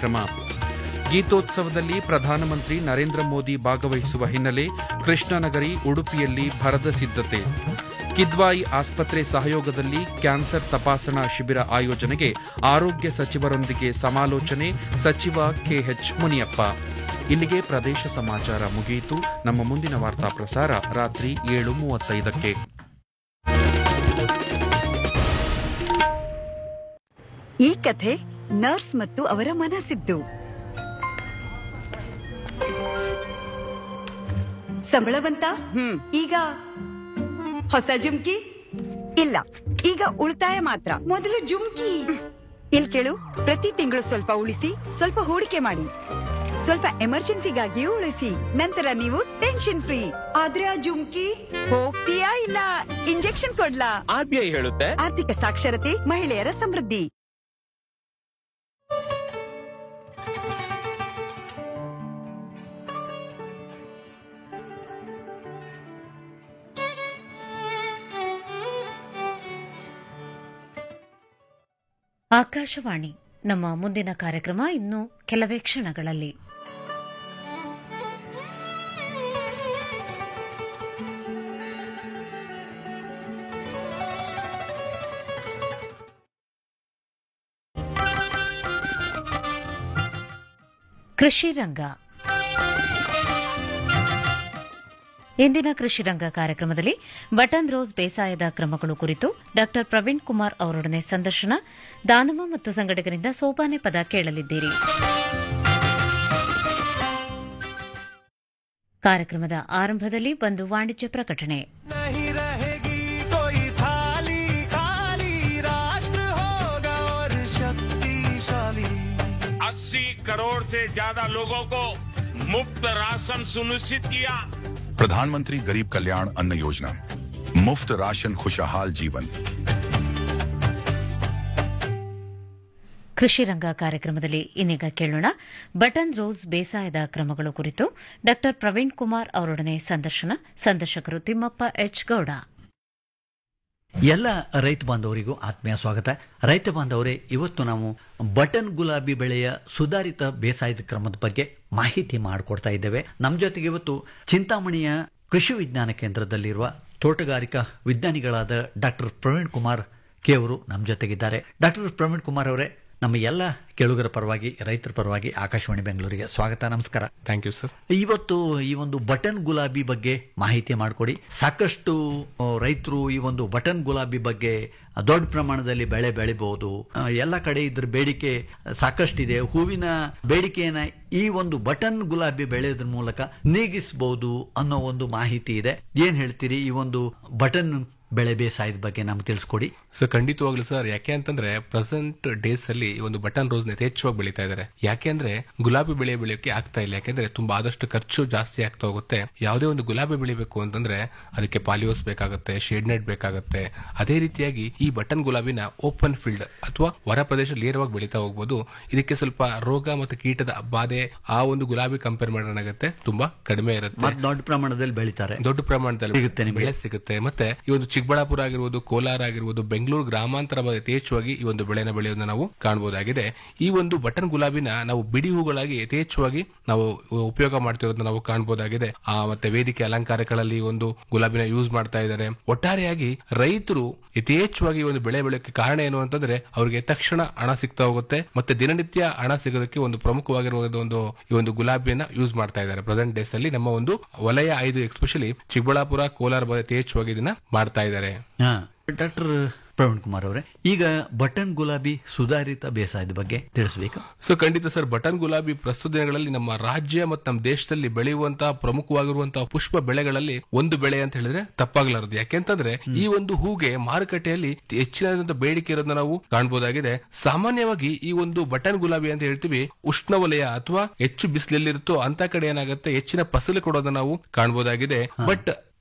ಕಾರ್ಯಕ್ರಮ ಗೀತೋತ್ಸವದಲ್ಲಿ ಪ್ರಧಾನಮಂತ್ರಿ ನರೇಂದ್ರ ಮೋದಿ ಭಾಗವಹಿಸುವ ಹಿನ್ನೆಲೆ ಕೃಷ್ಣನಗರಿ ಉಡುಪಿಯಲ್ಲಿ ಭರದ ಸಿದ್ಧತೆ ಕಿದ್ವಾಯಿ ಆಸ್ಪತ್ರೆ ಸಹಯೋಗದಲ್ಲಿ ಕ್ಯಾನ್ಸರ್ ತಪಾಸಣಾ ಶಿಬಿರ ಆಯೋಜನೆಗೆ ಆರೋಗ್ಯ ಸಚಿವರೊಂದಿಗೆ ಸಮಾಲೋಚನೆ ಸಚಿವ ಕೆಎಚ್ ಮುನಿಯಪ್ಪ ಇಲ್ಲಿಗೆ ಪ್ರದೇಶ ಸಮಾಚಾರ ಮುಗಿಯಿತು ನಮ್ಮ ಮುಂದಿನ ವಾರ್ತಾ ಪ್ರಸಾರ ರಾತ್ರಿ ಏಳು ಮೂವತ್ತೈದಕ್ಕೆ ಈ ಕಥೆ ನರ್ಸ್ ಮತ್ತು ಅವರ ಮನಸ್ಸಿದ್ದು ಸಂಬಳ ಬಂತ ಈಗ ಹೊಸ ಜುಮ್ಕಿ ಇಲ್ಲ ಈಗ ಉಳಿತಾಯ ಮಾತ್ರ ಮೊದಲು ಜುಮ್ಕಿ ಇಲ್ ಕೇಳು ಪ್ರತಿ ತಿಂಗಳು ಸ್ವಲ್ಪ ಉಳಿಸಿ ಸ್ವಲ್ಪ ಹೂಡಿಕೆ ಮಾಡಿ ಸ್ವಲ್ಪ ಎಮರ್ಜೆನ್ಸಿಗಾಗಿಯೂ ಉಳಿಸಿ ನಂತರ ನೀವು ಟೆನ್ಷನ್ ಫ್ರೀ ಆದ್ರೆ ಆ ಜುಮ್ಕಿ ಹೋಗ್ತೀಯಾ ಇಲ್ಲ ಇಂಜೆಕ್ಷನ್ ಕೊಡ್ಲಾ ಆರ್ ಬಿ ಐ ಹೇಳುತ್ತೆ ಆರ್ಥಿಕ ಸಾಕ್ಷರತೆ ಮಹಿಳೆಯರ ಸಮೃದ್ಧಿ ಆಕಾಶವಾಣಿ ನಮ್ಮ ಮುಂದಿನ ಕಾರ್ಯಕ್ರಮ ಇನ್ನು ಕೆಲವೇ ಕ್ಷಣಗಳಲ್ಲಿ ಕೃಷಿ ರಂಗ ಇಂದಿನ ಕೃಷಿ ರಂಗ ಕಾರ್ಯಕ್ರಮದಲ್ಲಿ ಬಟನ್ ರೋಸ್ ಬೇಸಾಯದ ಕ್ರಮಗಳು ಕುರಿತು ಡಾ ಪ್ರವೀಣ್ ಕುಮಾರ್ ಅವರೊಡನೆ ಸಂದರ್ಶನ ದಾನವ ಮತ್ತು ಸಂಘಟಕರಿಂದ ಸೋಪಾನೆ ಪದ ಕೇಳಲಿದ್ದೀರಿ ಕಾರ್ಯಕ್ರಮದ ಆರಂಭದಲ್ಲಿ ಒಂದು ವಾಣಿಜ್ಯ ಪ್ರಕಟಣೆ नहीं रहेगी कोई थाली खाली राष्ट्र होगा और शक्तिशाली अस्सी करोड़ से ज्यादा लोगों को मुफ्त राशन सुनिश्चित किया प्रधानमंत्री गरीब कल्याण अन्न योजना मुफ्त राशन खुशहाल जीवन ಕೃಷಿ ರಂಗ ಕಾರ್ಯಕ್ರಮದಲ್ಲಿ ಇನ್ನೀಗ ಕೇಳೋಣ ಬಟನ್ ರೋಸ್ ಬೇಸಾಯದ ಕ್ರಮಗಳು ಕುರಿತು ಡಾ ಪ್ರವೀಣ್ ಕುಮಾರ್ ಅವರೊಡನೆ ಸಂದರ್ಶನ ಸಂದರ್ಶಕರು ತಿಮ್ಮಪ್ಪ ಎಚ್ ಗೌಡ ಎಲ್ಲ ರೈತ ಬಾಂಧವರಿಗೂ ಆತ್ಮೀಯ ಸ್ವಾಗತ ರೈತ ಬಾಂಧವರೇ ಇವತ್ತು ನಾವು ಬಟನ್ ಗುಲಾಬಿ ಬೆಳೆಯ ಸುಧಾರಿತ ಬೇಸಾಯದ ಕ್ರಮದ ಬಗ್ಗೆ ಮಾಹಿತಿ ಮಾಡಿಕೊಡ್ತಾ ಇದ್ದೇವೆ ನಮ್ಮ ಜೊತೆಗೆ ಇವತ್ತು ಚಿಂತಾಮಣಿಯ ಕೃಷಿ ವಿಜ್ಞಾನ ಕೇಂದ್ರದಲ್ಲಿರುವ ತೋಟಗಾರಿಕಾ ವಿಜ್ಞಾನಿಗಳಾದ ಡಾಕ್ಟರ್ ಪ್ರವೀಣ್ ಕುಮಾರ್ ಕೆ ಅವರು ನಮ್ಮ ಜೊತೆಗಿದ್ದಾರೆ ಡಾಕ್ಟರ್ ಪ್ರವೀಣ್ ಕುಮಾರ್ ಅವರೇ ನಮ್ಮ ಎಲ್ಲ ಕೇಳುಗರ ಪರವಾಗಿ ರೈತರ ಪರವಾಗಿ ಆಕಾಶವಾಣಿ ಬೆಂಗಳೂರಿಗೆ ಸ್ವಾಗತ ನಮಸ್ಕಾರ ಥ್ಯಾಂಕ್ ಯು ಸರ್ ಇವತ್ತು ಈ ಒಂದು ಬಟನ್ ಗುಲಾಬಿ ಬಗ್ಗೆ ಮಾಹಿತಿ ಮಾಡಿಕೊಡಿ ಸಾಕಷ್ಟು ಆ, ರೈತರು ಈ ಒಂದು ಬಟನ್ ಗುಲಾಬಿ ಬಗ್ಗೆ ದೊಡ್ಡ ಪ್ರಮಾಣದಲ್ಲಿ ಬೆಳೆ ಬೆಳಿಬಹುದು ಆ, ಎಲ್ಲ ಕಡೆ ಇದ್ರ ಬೇಡಿಕೆ ಸಾಕಷ್ಟಿದೆ ಹೂವಿನ ಬೇಡಿಕೆಯನ್ನ ಈ ಒಂದು ಬಟನ್ ಗುಲಾಬಿ ಬೆಳೆಯೋದ್ರ ಮೂಲಕ ನೀಗಿಸಬಹುದು ಅನ್ನೋ ಒಂದು ಮಾಹಿತಿ ಇದೆ ಏನ್ ಹೇಳ್ತೀರಿ ಈ ಒಂದು ಬಟನ್ ಬೆಳೆ ಬೇಸಾಯದ ಬಗ್ಗೆ ನಮ್ಗೆ ತಿಳಿಸ್ಕೊಡಿ ಸೊ ಖಂಡಿತವಾಗ್ಲು ಸರ್ ಯಾಕೆ ಅಂತಂದ್ರೆ ಪ್ರೆಸೆಂಟ್ ಡೇಸ್ ಅಲ್ಲಿ ಈ ಒಂದು ಬಟನ್ ರೋಸ್ ನ ಯಥೇಚ್ಛವಾಗಿ ಬೆಳೀತಾ ಇದ್ದಾರೆ ಯಾಕೆ ಅಂದ್ರೆ ಗುಲಾಬಿ ಬೆಳೆ ಬೆಳೆಯೋಕೆ ಆಗ್ತಾ ಇಲ್ಲ ಯಾಕೆಂದ್ರೆ ತುಂಬಾ ಆದಷ್ಟು ಖರ್ಚು ಜಾಸ್ತಿ ಆಗ್ತಾ ಹೋಗುತ್ತೆ ಯಾವುದೇ ಒಂದು ಗುಲಾಬಿ ಬೆಳಿಬೇಕು ಅಂತಂದ್ರೆ ಅದಕ್ಕೆ ಪಾಲಿಯೋಸ್ ಬೇಕಾಗುತ್ತೆ ಶೇಡ್ ನೆಟ್ ಬೇಕಾಗುತ್ತೆ ಅದೇ ರೀತಿಯಾಗಿ ಈ ಬಟನ್ ಗುಲಾಬಿನ ಓಪನ್ ಫೀಲ್ಡ್ ಅಥವಾ ಹೊರ ಪ್ರದೇಶ ನೇರವಾಗಿ ಬೆಳೀತಾ ಹೋಗ್ಬೋದು ಇದಕ್ಕೆ ಸ್ವಲ್ಪ ರೋಗ ಮತ್ತು ಕೀಟದ ಬಾಧೆ ಆ ಒಂದು ಗುಲಾಬಿ ಕಂಪೇರ್ ಮಾಡೋಣಾಗುತ್ತೆ ತುಂಬಾ ಕಡಿಮೆ ಇರುತ್ತೆ ಮತ್ತೆ ದೊಡ್ಡ ಪ್ರಮಾಣದಲ್ಲಿ ಬೆಳಿತಾರೆ ದೊಡ್ಡ ಪ್ರಮಾಣದಲ್ಲಿ ಸಿಗುತ್ತೆ ನಿಮ್ಗೆ. ಬೆಳೆ ಸಿಗುತ್ತೆ ಮತ್ತೆ ಈ ಒಂದು ಚಿಕ್ಕಬಳ್ಳಾಪುರ ಆಗಿರ್ಬೋದು ಕೋಲಾರ ಆಗಿರ್ಬೋದು ಬೆಂಗಳೂರು ಗ್ರಾಮಾಂತರ ಭಾಗ ಯಥೇಚ್ಛವಾಗಿ ಈ ಒಂದು ಬೆಳೆನ ಬೆಳೆಯೋದನ್ನ ನಾವು ಕಾಣಬಹುದಾಗಿದೆ ಈ ಒಂದು ಬಟನ್ ಗುಲಾಬಿನ ನಾವು ಬಿಡಿ ಹೂಗಳಾಗಿ ಯಥೇಚ್ಛವಾಗಿ ನಾವು ಉಪಯೋಗ ಮಾಡ್ತಿರೋದನ್ನ ನಾವು ಕಾಣಬಹುದಾಗಿದೆ ಆ ಮತ್ತೆ ವೇದಿಕೆ ಅಲಂಕಾರಗಳಲ್ಲಿ ಈ ಒಂದು ಗುಲಾಬಿನ ಯೂಸ್ ಮಾಡ್ತಾ ಇದ್ದಾರೆ ಒಟ್ಟಾರೆಯಾಗಿ ರೈತರು ಯಥೇಚ್ಛವಾಗಿ ಈ ಒಂದು ಬೆಳೆ ಬೆಳೆಯೋಕೆ ಕಾರಣ ಏನು ಅಂತಂದ್ರೆ ಅವರಿಗೆ ತಕ್ಷಣ ಹಣ ಸಿಗ್ತಾ ಹೋಗುತ್ತೆ ಮತ್ತೆ ದಿನನಿತ್ಯ ಹಣ ಸಿಗೋದಕ್ಕೆ ಒಂದು ಪ್ರಮುಖವಾಗಿರುವ ಒಂದು ಈ ಒಂದು ಗುಲಾಬಿಯನ್ನ ಯೂಸ್ ಮಾಡ್ತಾ ಇದ್ದಾರೆ ಪ್ರೆಸೆಂಟ್ ಡೇಸ್ ಅಲ್ಲಿ ನಮ್ಮ ಒಂದು ವಲಯ ಐದು ಎಸ್ಪೆಷಲಿ ಚಿಕ್ಕಬಳ್ಳಾಪುರ ಕೋಲಾರ ಭಾಗ ಯಥೇಚ್ಛವಾಗಿ ಇದನ್ನ ಮಾಡ್ತಾ ಇದ್ದಾರೆ ಹಾ ಡಾಕ್ಟರ್ ಪ್ರವೀಣ್ ಕುಮಾರ್ ಅವರೇ ಈಗ ಬಟನ್ ಗುಲಾಬಿ ಸುಧಾರಿತ ಬೇಸಾಯದ ಬಗ್ಗೆ ತಿಳಿಸ್ಬೇಕು ಸೊ ಖಂಡಿತ ಸರ್ ಬಟನ್ ಗುಲಾಬಿ ಪ್ರಸ್ತುತ ದಿನಗಳಲ್ಲಿ ನಮ್ಮ ರಾಜ್ಯ ಮತ್ತು ನಮ್ಮ ದೇಶದಲ್ಲಿ ಬೆಳೆಯುವಂತಹ ಪ್ರಮುಖವಾಗಿರುವಂತಹ ಪುಷ್ಪ ಬೆಳೆಗಳಲ್ಲಿ ಒಂದು ಬೆಳೆ ಅಂತ ಹೇಳಿದ್ರೆ ತಪ್ಪಾಗಲಾರದು ಯಾಕೆಂತಂದ್ರೆ ಈ ಒಂದು ಹೂಗೆ ಮಾರುಕಟ್ಟೆಯಲ್ಲಿ ಹೆಚ್ಚಿನ ಬೇಡಿಕೆ ಇರೋದನ್ನ ನಾವು ಕಾಣಬಹುದಾಗಿದೆ ಸಾಮಾನ್ಯವಾಗಿ ಈ ಒಂದು ಬಟನ್ ಗುಲಾಬಿ ಅಂತ ಹೇಳ್ತೀವಿ ಉಷ್ಣವಲಯ ಅಥವಾ ಹೆಚ್ಚು ಬಿಸಿಲಲ್ಲಿರುತ್ತೋ ಅಂತ ಕಡೆ ಏನಾಗುತ್ತೆ ಹೆಚ್ಚಿನ ಫಸಲು ಕೊಡೋದನ್ನ ನಾವು ಕಾಣಬಹುದಾಗಿದೆ ಬಟ್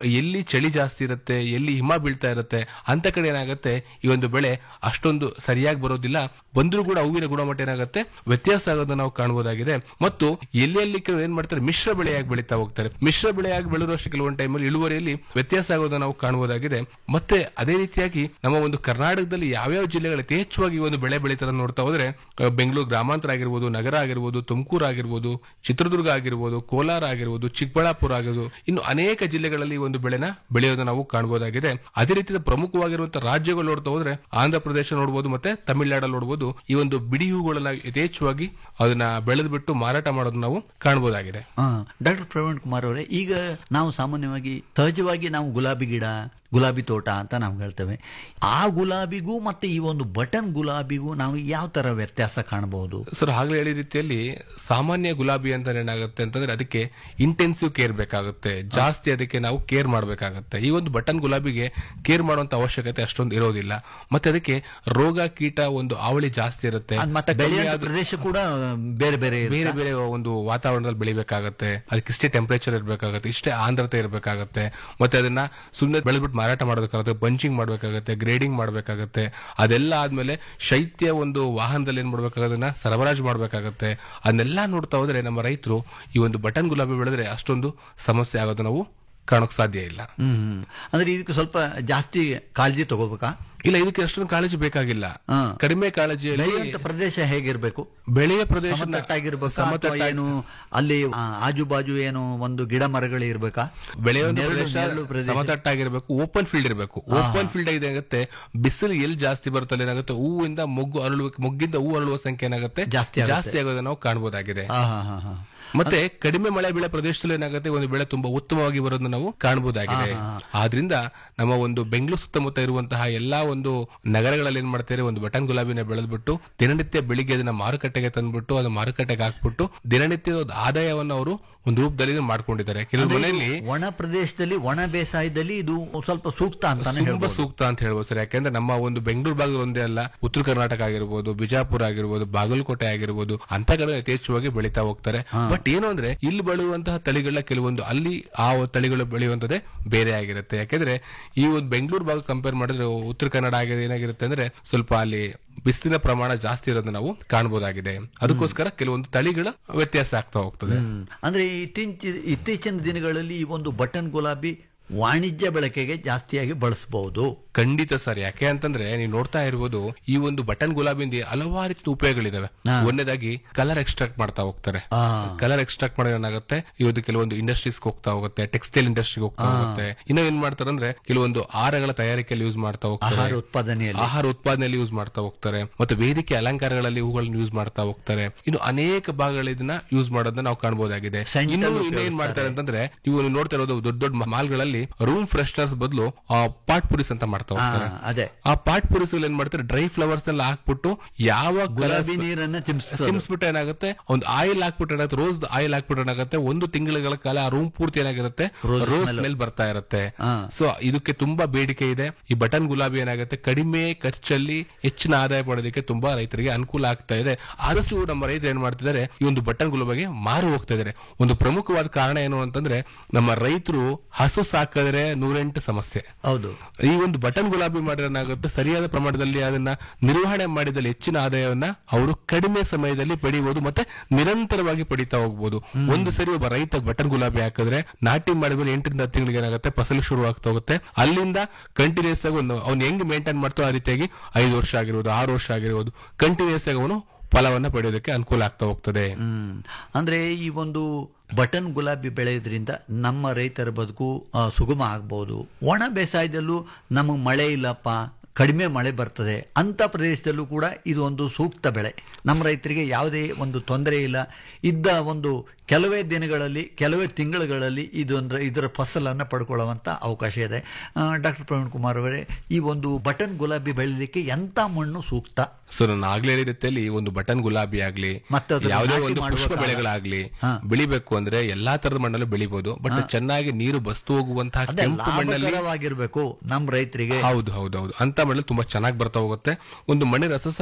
ಎಲ್ಲಿ ಚಳಿ ಜಾಸ್ತಿ ಇರುತ್ತೆ ಎಲ್ಲಿ ಹಿಮ ಬೀಳ್ತಾ ಇರುತ್ತೆ ಅಂತ ಕಡೆ ಏನಾಗುತ್ತೆ ಈ ಒಂದು ಬೆಳೆ ಅಷ್ಟೊಂದು ಸರಿಯಾಗಿ ಬರೋದಿಲ್ಲ ಬಂದರೂ ಕೂಡ ಹೂವಿನ ಗುಣಮಟ್ಟ ಏನಾಗುತ್ತೆ ವ್ಯತ್ಯಾಸ ಆಗೋದನ್ನ ನಾವು ಕಾಣಬಹುದಾಗಿದೆ ಮತ್ತು ಎಲ್ಲೆಲ್ಲಿ ಕೆಲವು ಏನ್ ಮಾಡ್ತಾರೆ ಮಿಶ್ರ ಬೆಳೆಯಾಗಿ ಬೆಳೀತಾ ಹೋಗ್ತಾರೆ ಮಿಶ್ರ ಬೆಳೆಯಾಗಿ ಬೆಳೆದಷ್ಟು ಕೆಲವೊಂದು ಟೈಮಲ್ಲಿ ಇಳುವರಿಯಲ್ಲಿ ವ್ಯತ್ಯಾಸ ಆಗೋದನ್ನ ನಾವು ಕಾಣಬಹುದಾಗಿದೆ ಮತ್ತೆ ಅದೇ ರೀತಿಯಾಗಿ ನಮ್ಮ ಒಂದು ಕರ್ನಾಟಕದಲ್ಲಿ ಯಾವ್ಯಾವ ಜಿಲ್ಲೆಗಳು ಯಥೇಚ್ಛವಾಗಿ ಈ ಒಂದು ಬೆಳೆ ಬೆಳೀತಾರೆ ನೋಡ್ತಾ ಹೋದ್ರೆ ಆ, ಬೆಂಗಳೂರು ಗ್ರಾಮಾಂತರ ಆಗಿರ್ಬೋದು ನಗರ ಆಗಿರ್ಬೋದು ತುಮಕೂರು ಆಗಿರ್ಬೋದು ಚಿತ್ರದುರ್ಗ ಆಗಿರ್ಬೋದು ಕೋಲಾರ ಆಗಿರ್ಬೋದು ಚಿಕ್ಕಬಳ್ಳಾಪುರ ಆಗಿರ್ಬೋದು ಇನ್ನು ಅನೇಕ ಜಿಲ್ಲೆಗಳಲ್ಲಿ ಈ ಒಂದು ಬೆಳೆನ ಬೆಳೆಯೋದನ್ನ ನಾವು ಕಾಣಬಹುದಾಗಿದೆ ಅದೇ ರೀತಿಯ ಪ್ರಮುಖವಾಗಿರುವಂತಹ ರಾಜ್ಯಗಳು ನೋಡ್ತಾ ಹೋದ್ರೆ ಆಂಧ್ರ ಪ್ರದೇಶ ನೋಡಬಹುದು ಮತ್ತೆ ತಮಿಳುನಾಡಲ್ಲಿ ನೋಡಬಹುದು ಈ ಒಂದು ಬಿಡಿ ಹೂಗಳನ್ನ ಯಥೇಚ್ಛವಾಗಿ ಅದನ್ನ ಬೆಳೆದು ಬಿಟ್ಟು ಮಾರಾಟ ಮಾಡೋದನ್ನ ನಾವು ಕಾಣಬಹುದಾಗಿದೆ ಡಾಕ್ಟರ್ ಪ್ರವೀಣ್ ಕುಮಾರ್ ಅವರೇ ಈಗ ನಾವು ಸಾಮಾನ್ಯವಾಗಿ ಸಹಜವಾಗಿ ನಾವು ಗುಲಾಬಿ ಗಿಡ ಗುಲಾಬಿ ತೋಟ ಅಂತ ನಾವು ಹೇಳ್ತೇವೆ ಆ ಗುಲಾಬಿಗೂ ಮತ್ತೆ ಈ ಒಂದು ಬಟನ್ ಗುಲಾಬಿಗೂ ನಾವು ಯಾವ ತರ ವ್ಯತ್ಯಾಸ ಕಾಣಬಹುದು ಸರ್ ಆಗ್ಲೇ ಹೇಳಿದ ರೀತಿಯಲ್ಲಿ ಸಾಮಾನ್ಯ ಗುಲಾಬಿ ಅಂತ ಏನಾಗುತ್ತೆ ಅಂತಂದ್ರೆ ಅದಕ್ಕೆ ಇಂಟೆನ್ಸಿವ್ ಕೇರ್ ಬೇಕಾಗುತ್ತೆ ಜಾಸ್ತಿ ಅದಕ್ಕೆ ನಾವು ಕೇರ್ ಮಾಡಬೇಕಾಗುತ್ತೆ ಈ ಒಂದು ಬಟನ್ ಗುಲಾಬಿಗೆ ಕೇರ್ ಮಾಡುವಂತ ಅವಶ್ಯಕತೆ ಅಷ್ಟೊಂದು ಇರೋದಿಲ್ಲ ಮತ್ತೆ ಅದಕ್ಕೆ ರೋಗ ಕೀಟ ಒಂದು ಅವಳಿ ಜಾಸ್ತಿ ಇರುತ್ತೆ ಅದ್ ಮತ್ತೆ ಕಮ್ಮಿ ಬೆಳೆಯುವಂತ ಆದ್ರೂ- ಪ್ರದೇಶ ಕೂಡ ಬೇರೆ ಬೇರೆ ಇರುತ್ತೆ. ಬೇರೆ ಬೇರೆ ಒಂದು ವಾತಾವರಣದಲ್ಲಿ ಬೆಳಿಬೇಕಾಗತ್ತೆ ಅದಕ್ಕೆ ಇಷ್ಟೇ ಟೆಂಪರೇಚರ್ ಇರಬೇಕಾಗತ್ತೆ ಇಷ್ಟೇ ಆಂದ್ರತೆ ಇರಬೇಕಾಗತ್ತೆ ಮತ್ತೆ ಅದನ್ನ ಸುಮ್ಮನೆ ಬೆಳೆದ್ಬಿಟ್ಟು ಮಾರಾಟ ಮಾಡೋದಕ್ಕಾಗುತ್ತೆ ಬಂಚಿಂಗ್ ಮಾಡಬೇಕಾಗತ್ತೆ ಗ್ರೇಡಿಂಗ್ ಮಾಡಬೇಕಾಗತ್ತೆ ಅದೆಲ್ಲ ಆದ್ಮೇಲೆ ಶೈತ್ಯ ಒಂದು ವಾಹನದಲ್ಲಿ ಏನ್ ಮಾಡ್ಬೇಕಾಗೋದನ್ನ ಸರಬರಾಜು ಮಾಡಬೇಕಾಗತ್ತೆ ಅದನ್ನೆಲ್ಲ ನೋಡ್ತಾ ಹೋದ್ರೆ ನಮ್ಮ ರೈತರು ಈ ಒಂದು ಬಟನ್ ಗುಲಾಬಿ ಬೆಳೆದ್ರೆ ಅಷ್ಟೊಂದು ಸಮಸ್ಯೆ ಆಗೋದು ನಾವು ಕಾಣೋಕ್ ಸಾಧ್ಯ ಇಲ್ಲ ಹ್ಮ್ ಹ್ಮ್. ಅಂದ್ರೆ ಇದಕ್ಕೆ ಸ್ವಲ್ಪ ಜಾಸ್ತಿ ಕಾಳಜಿ ತಗೋಬೇಕಾ ಇಲ್ಲ ಇದಕ್ಕೆ ಅಷ್ಟೊಂದು ಕಾಳಜಿ ಬೇಕಾಗಿಲ್ಲ ಹಾ. ಕಡಿಮೆ ಕಾಳಜಿಯಲ್ಲಿ ಬೆಳೆಯುವಂತ ಪ್ರದೇಶ ಹೇಗಿರ್ಬೇಕು ಬೆಳೆಯ ಪ್ರದೇಶ ಸಮತಟ್ಟಾಗಿರ್ಬೇಕಾ ಅಥವಾ ಸಮತಟ್ಟಾಗಿ ಏನು ಅಲ್ಲಿ ಆ, ಆಜು ಬಾಜು ಏನು ಒಂದು ಗಿಡ ಮರಗಳು ಇರ್ಬೇಕಾ ಬೆಳೆಯುವಂತ ನೆರಳು- ಪ್ರದೇಶ ನೆರಳು ಪ್ರದೇಶ. ಸಮತಟ್ಟಾಗಿರ್ಬೇಕು ಓಪನ್ ಫೀಲ್ಡ್ ಇರಬೇಕು ಓಪನ್ ಫೀಲ್ಡ್ ಏನಾಗುತ್ತೆ ಬಿಸಿಲು ಎಲ್ಲಿ ಜಾಸ್ತಿ ಬರುತ್ತಲ್ಲ ಏನಾಗುತ್ತೆ ಹೂವಿಂದ ಮೊಗ್ಗು ಅರಳುವ ಮೊಗ್ಗಿಂದ ಹೂ ಅರಳುವ ಸಂಖ್ಯೆ ಏನಾಗುತ್ತೆ ಜಾಸ್ತಿ ಆಗುತ್ತೆ. ಜಾಸ್ತಿ ಆಗೋದನ್ನ ನಾವು ಕಾಣಬಹುದಾಗಿದೆ ಹಾ ಹಾ ಹಾ ಹಾ ಮತ್ತೆ ಕಡಿಮೆ ಮಳೆ ಬೀಳೋ ಪ್ರದೇಶದಲ್ಲಿ ಏನಾಗುತ್ತೆ ಒಂದು ಬೆಳೆ ತುಂಬಾ ಉತ್ತಮವಾಗಿ ಬರೋದನ್ನ ನಾವು ಕಾಣಬಹುದಾಗಿದೆ ಆದ್ರಿಂದ ನಮ್ಮ ಒಂದು ಬೆಂಗಳೂರು ಸುತ್ತಮುತ್ತ ಇರುವಂತಹ ಎಲ್ಲಾ ಒಂದು ನಗರಗಳಲ್ಲಿ ಏನ್ ಮಾಡ್ತಾರೆ ಒಂದು ಬಟನ್ ಗುಲಾಬಿನ ಬೆಳೆದ್ಬಿಟ್ಟು ದಿನನಿತ್ಯ ಬೆಳಿಗ್ಗೆ ಅದನ್ನ ಮಾರುಕಟ್ಟೆಗೆ ತಂದ್ಬಿಟ್ಟು ಅದನ್ನ ಮಾರುಕಟ್ಟೆಗೆ ಹಾಕ್ಬಿಟ್ಟು ದಿನನಿತ್ಯದ ಒಂದು ಆದಾಯವನ್ನು ಅವರು ಒಂದು ರೂಪದಲ್ಲಿ ಮಾಡ್ಕೊಂಡಿದ್ದಾರೆ ಕೆಲವು ಅಂದ್ರೆ ಮನೆಯಲ್ಲಿ ಇದು ಒಣ ಪ್ರದೇಶದಲ್ಲಿ ಒಣ ಬೇಸಾಯದಲ್ಲಿ ಇದು ಸ್ವಲ್ಪ ಸೂಕ್ತ ಅಂತಾನೆ ತುಂಬಾ ಹೇಳ್ಬೋದು ಸೂಕ್ತ ಅಂತ ಹೇಳ್ಬೋದು ಸರ್ ಯಾಕಂದ್ರೆ ನಮ್ಮ ಒಂದು ಬೆಂಗಳೂರು ಭಾಗದಲ್ಲಿ ಒಂದೇ ಅಲ್ಲ ಉತ್ತರ ಕರ್ನಾಟಕ ಆಗಿರ್ಬೋದು ಬಿಜಾಪುರ ಆಗಿರ್ಬೋದು ಬಾಗಲಕೋಟೆ ಆಗಿರ್ಬೋದು ಅಂತ ಕಡೆ ಯಥೇಚ್ಛವಾಗಿ ಬೆಳೀತಾ ಹೋಗ್ತಾರೆ ಬಟ್ ಏನು ಅಂದ್ರೆ ಇಲ್ಲಿ ಬೆಳೆಯುವಂತಹ ತಳಿಗಳ ಕೆಲವೊಂದು ಅಲ್ಲಿ ಆ ತಳಿಗಳು ಬೆಳೆಯುವಂತದ್ದೇ ಬೇರೆ ಆಗಿರುತ್ತೆ ಯಾಕಂದ್ರೆ ಈ ಒಂದು ಬೆಂಗಳೂರು ಭಾಗ ಕಂಪೇರ್ ಮಾಡಿದ್ರೆ ಉತ್ತರ ಕನ್ನಡ ಆಗಿದೆ ಏನಾಗಿರುತ್ತೆ ಅಂದ್ರೆ ಸ್ವಲ್ಪ ಅಲ್ಲಿ ಬಿಸಿಲಿನ ಪ್ರಮಾಣ ಜಾಸ್ತಿ ಇರೋದನ್ನ ನಾವು ಕಾಣಬಹುದಾಗಿದೆ ಅದಕ್ಕೋಸ್ಕರ ಕೆಲವೊಂದು ತಳಿಗಳ ವ್ಯತ್ಯಾಸ ಆಗ್ತಾ ಹೋಗ್ತದೆ ಹ್ಮ್. ಅಂದ್ರೆ ಇತ್ತೀಚ ಇತ್ತೀಚಿನ ದಿನಗಳಲ್ಲಿ ಈ ಒಂದು ಬಟನ್ ಗುಲಾಬಿ ವಾಣಿಜ್ಯ ಬಳಕೆಗೆ ಜಾಸ್ತಿಯಾಗಿ ಬಳಸಬಹುದು ಖಂಡಿತ ಸರ್ ಯಾಕೆ ಅಂತಂದ್ರೆ ನೀವು ನೋಡ್ತಾ ಇರ್ಬೋದು ಈ ಒಂದು ಬಟನ್ ಗುಲಾಬಿಂದ ಹಲವಾರು ರೀತಿ ಉಪಯೋಗಗಳಿದಾವೆ ಒಂದನೇದಾಗಿ ಕಲರ್ ಎಕ್ಸ್ಟ್ರಾಕ್ಟ್ ಮಾಡ್ತಾ ಹೋಗ್ತಾರೆ ಕಲರ್ ಎಕ್ಸ್ಟ್ರಾಕ್ಟ್ ಮಾಡೋದು ಏನಾಗುತ್ತೆ ಇವತ್ತು ಕೆಲವೊಂದು ಇಂಡಸ್ಟ್ರೀಸ್ ಹೋಗ್ತಾ ಹೋಗುತ್ತೆ ಟೆಕ್ಸ್ಟೈಲ್ ಇಂಡಸ್ಟ್ರಿಗೆ ಹೋಗ್ತಾ ಹೋಗುತ್ತೆ ಇನ್ನು ಏನ್ ಮಾಡ್ತಾರೆ ಅಂದ್ರೆ ಕೆಲವೊಂದು ಆಹಾರಗಳ ತಯಾರಿಕೆಯಲ್ಲಿ ಯೂಸ್ ಮಾಡ್ತಾ ಹೋಗ್ತಾರೆ ಆಹಾರ ಉತ್ಪಾದನೆಯಲ್ಲಿ ಆಹಾರ ಉತ್ಪಾದನೆಯಲ್ಲಿ ಯೂಸ್ ಮಾಡ್ತಾ ಹೋಗ್ತಾರೆ ಮತ್ತೆ ವೇದಿಕೆ ಅಲಂಕಾರಗಳಲ್ಲಿ ಹೂಗಳನ್ನ ಯೂಸ್ ಮಾಡ್ತಾ ಹೋಗ್ತಾರೆ ಇನ್ನು ಅನೇಕ ಭಾಗಗಳು ಇದನ್ನ ಯೂಸ್ ಮಾಡೋದನ್ನ ನಾವು ಕಾಣಬಹುದಾಗಿದೆ Scent ಇನ್ನು ಅನ್ನು ಇನ್ನೇನ್ ಮಾಡ್ತಾರೆ ಅಂತಂದ್ರೆ ನೀವು ನೀವು ನೋಡ್ತಾ ಇರೋದು ದೊಡ್ಡ ದೊಡ್ಡ ಮಾಲ್ಗಳಲ್ಲಿ ರೂಮ್ ಫ್ರೆಶ್ನರ್ಸ್ ಬದಲು ಪಾಟ್ ಪುರೀಸ್ ಅಂತ ಮಾಡ್ತಾ ಹಾ, ಹೋಗ್ತಾರೆ ಅದೇ ಆ ಪಾಟ್ ಪುರೀಸ್ ಏನ್ ಮಾಡ್ತಾರೆ ಡ್ರೈ ಫ್ಲವರ್ಸ್ ಎಲ್ಲ ಹಾಕ್ಬಿಟ್ಟು ಯಾವ ಗುಲಾಬಿ ನೀರನ್ನ ಚಿಮ್ಸ್ ಚಿಮ್ಸ್ಬಿಟ್ಟು ಏನಾಗುತ್ತೆ ಒಂದು ಆಯಿಲ್ ಹಾಕ್ಬಿಟ್ಟು ಏನಾಗುತ್ತೆ ರೋಸ್ ಆಯಿಲ್ ಹಾಕ್ಬಿಟ್ಟು ಏನಾಗುತ್ತೆ ಒಂದು ತಿಂಗಳ ಕಾಲ ಆ ರೂಮ್ ಪೂರ್ತಿ ಏನಾಗಿರುತ್ತೆ Rose ರೋಸ್ smell. ಸ್ಮೆಲ್ ಬರ್ತಾ ಇರುತ್ತೆ ಹಾ. ಸೊ ಇದಕ್ಕೆ ತುಂಬಾ ಬೇಡಿಕೆ ಇದೆ ಈ ಬಟನ್ ಗುಲಾಬಿ ಏನಾಗುತ್ತೆ ಕಡಿಮೆ ಖರ್ಚಲ್ಲಿ ಹೆಚ್ಚಿನ ಆದಾಯ ಪಡೆಯೋದಕ್ಕೆ ತುಂಬಾ ರೈತರಿಗೆ ಅನುಕೂಲ ಆಗ್ತಾ ಇದೆ ಆದಷ್ಟು ನಮ್ಮ ರೈತರು ಏನ್ ಮಾಡ್ತಿದ್ದಾರೆ ಈ ಒಂದು ಬಟನ್ ಗುಲಾಬಿಗೆ ಮಾರು ಹೋಗ್ತಾ ಇದ್ದಾರೆ ಒಂದು ಪ್ರಮುಖವಾದ ಕಾರಣ ಏನು ಅಂತಂದ್ರೆ ನಮ್ಮ ರೈತರು ಹಸು ಸಾಕಿದ್ರೆ ನೂರೆಂಟು ಸಮಸ್ಯೆ ಹೌದು ಈ ಒಂದು ಬಟನ್ ಗುಲಾಬಿ ಮಾಡಿದ್ರೆ ಏನಾಗುತ್ತೆ ಸರಿಯಾದ ಪ್ರಮಾಣದಲ್ಲಿ ಅದನ್ನ ನಿರ್ವಹಣೆ ಮಾಡಿದಲ್ಲಿ ಹೆಚ್ಚಿನ ಆದಾಯವನ್ನ ಅವರು ಕಡಿಮೆ ಸಮಯದಲ್ಲಿ ಪಡೆಯಬಹುದು ಮತ್ತೆ ನಿರಂತರವಾಗಿ ಪಡಿತಾ ಹೋಗ್ಬೋದು ಒಂದು ಸರಿ ಒಬ್ಬ ರೈತ ಬಟನ್ ಗುಲಾಬಿ ಹಾಕಿದ್ರೆ ನಾಟಿ ಮಾಡಿದ್ಮೇಲೆ ಎಂಟರಿಂದ ಹತ್ತು ತಿಂಗಳಿಗೆ ಏನಾಗುತ್ತೆ ಫಸಲು ಶುರು ಆಗ್ತಾ ಹೋಗುತ್ತೆ ಅಲ್ಲಿಂದ ಕಂಟಿನ್ಯೂಸ್ ಆಗಿ ಒಂದು ಅವ್ನು ಹೆಂಗ್ ಮೇಂಟೈನ್ ಮಾಡ್ತೋ ಆ ರೀತಿಯಾಗಿ ಐದು ವರ್ಷ ಆಗಿರ್ಬೋದು ಆರು ವರ್ಷ ಆಗಿರ್ಬೋದು ಕಂಟಿನ್ಯೂಸ್ ಆಗಿ ಅವನು ಫಲವನ್ನ ಪಡೆಯೋದಕ್ಕೆ ಅನುಕೂಲ ಆಗ್ತಾ ಹೋಗ್ತದೆ ಹ್ಮ್ ಅಂದ್ರೆ ಈ ಒಂದು ಬಟನ್ ಗುಲಾಬಿ ಬೆಳೆಯೋದ್ರಿಂದ ನಮ್ಮ ರೈತರ ಬದುಕು ಆ, ಸುಗಮ ಆಗ್ಬಹುದು ಒಣ ಬೇಸಾಯದಲ್ಲೂ ನಮಗೆ ಮಳೆ ಇಲ್ಲಪ್ಪ ಕಡಿಮೆ ಮಳೆ ಬರ್ತದೆ ಅಂತ ಪ್ರದೇಶದಲ್ಲೂ ಕೂಡ ಇದು ಒಂದು ಸೂಕ್ತ ಬೆಳೆ ನಮ್ಮ ರೈತರಿಗೆ ಯಾವುದೇ ಒಂದು ತೊಂದರೆ ಇಲ್ಲ ಇದ್ದ ಒಂದು ಕೆಲವೇ ದಿನಗಳಲ್ಲಿ ಕೆಲವೇ ತಿಂಗಳುಗಳಲ್ಲಿ ಇದೊಂದು ಇದರ ಫಸಲನ್ನು ಪಡ್ಕೊಳ್ಳುವಂತ ಅವಕಾಶ ಇದೆ ಡಾಕ್ಟರ್ ಪ್ರವೀಣ್ ಕುಮಾರ್ ಅವರೇ ಈ ಒಂದು ಬಟನ್ ಗುಲಾಬಿ ಬೆಳೆಯಲಿಕ್ಕೆ ಎಂತ ಮಣ್ಣು ಸೂಕ್ತ ಸೊ ನಾನು ಆಗ್ಲೇ ಹೇಳಿದ ರೀತಿಯಲ್ಲಿ ಒಂದು ಬಟನ್ ಗುಲಾಬಿ ಆಗ್ಲಿ ಮತ್ತೆ ಅದನ್ನ ಯಾವುದೇ ನಾಟಿ ಒಂದು ಮಾಡುವ ಪುಷ್ಪ ಕಾಲ. ಬೆಳೆಗಳಾಗ್ಲಿ ಹಾ. ಬೆಳಿಬೇಕು ಅಂದ್ರೆ ಎಲ್ಲಾ ತರದ ಮಣ್ಣಲ್ಲೂ ಬೆಳಿಬಹುದು ಬಟ್ ಚೆನ್ನಾಗಿ ನೀರು ಬಸ್ತು ಹೋಗುವಂತಹ ಅದೇ ಕೆಂಪು ಮಣ್ಣಲ್ಲಿ ಲಾಭಕರವಾಗಿರ್ಬೇಕು ನಮ್ಮ ರೈತರಿಗೆ ಹೌದು ಹೌದು ಹೌದು ಅಂತ ಮಣ್ಣಲ್ಲಿ ತುಂಬಾ ಚೆನ್ನಾಗಿ ಬರ್ತಾ ಹೋಗುತ್ತೆ ಒಂದು ಮಣ್ಣಿನ ರಸಸಾರ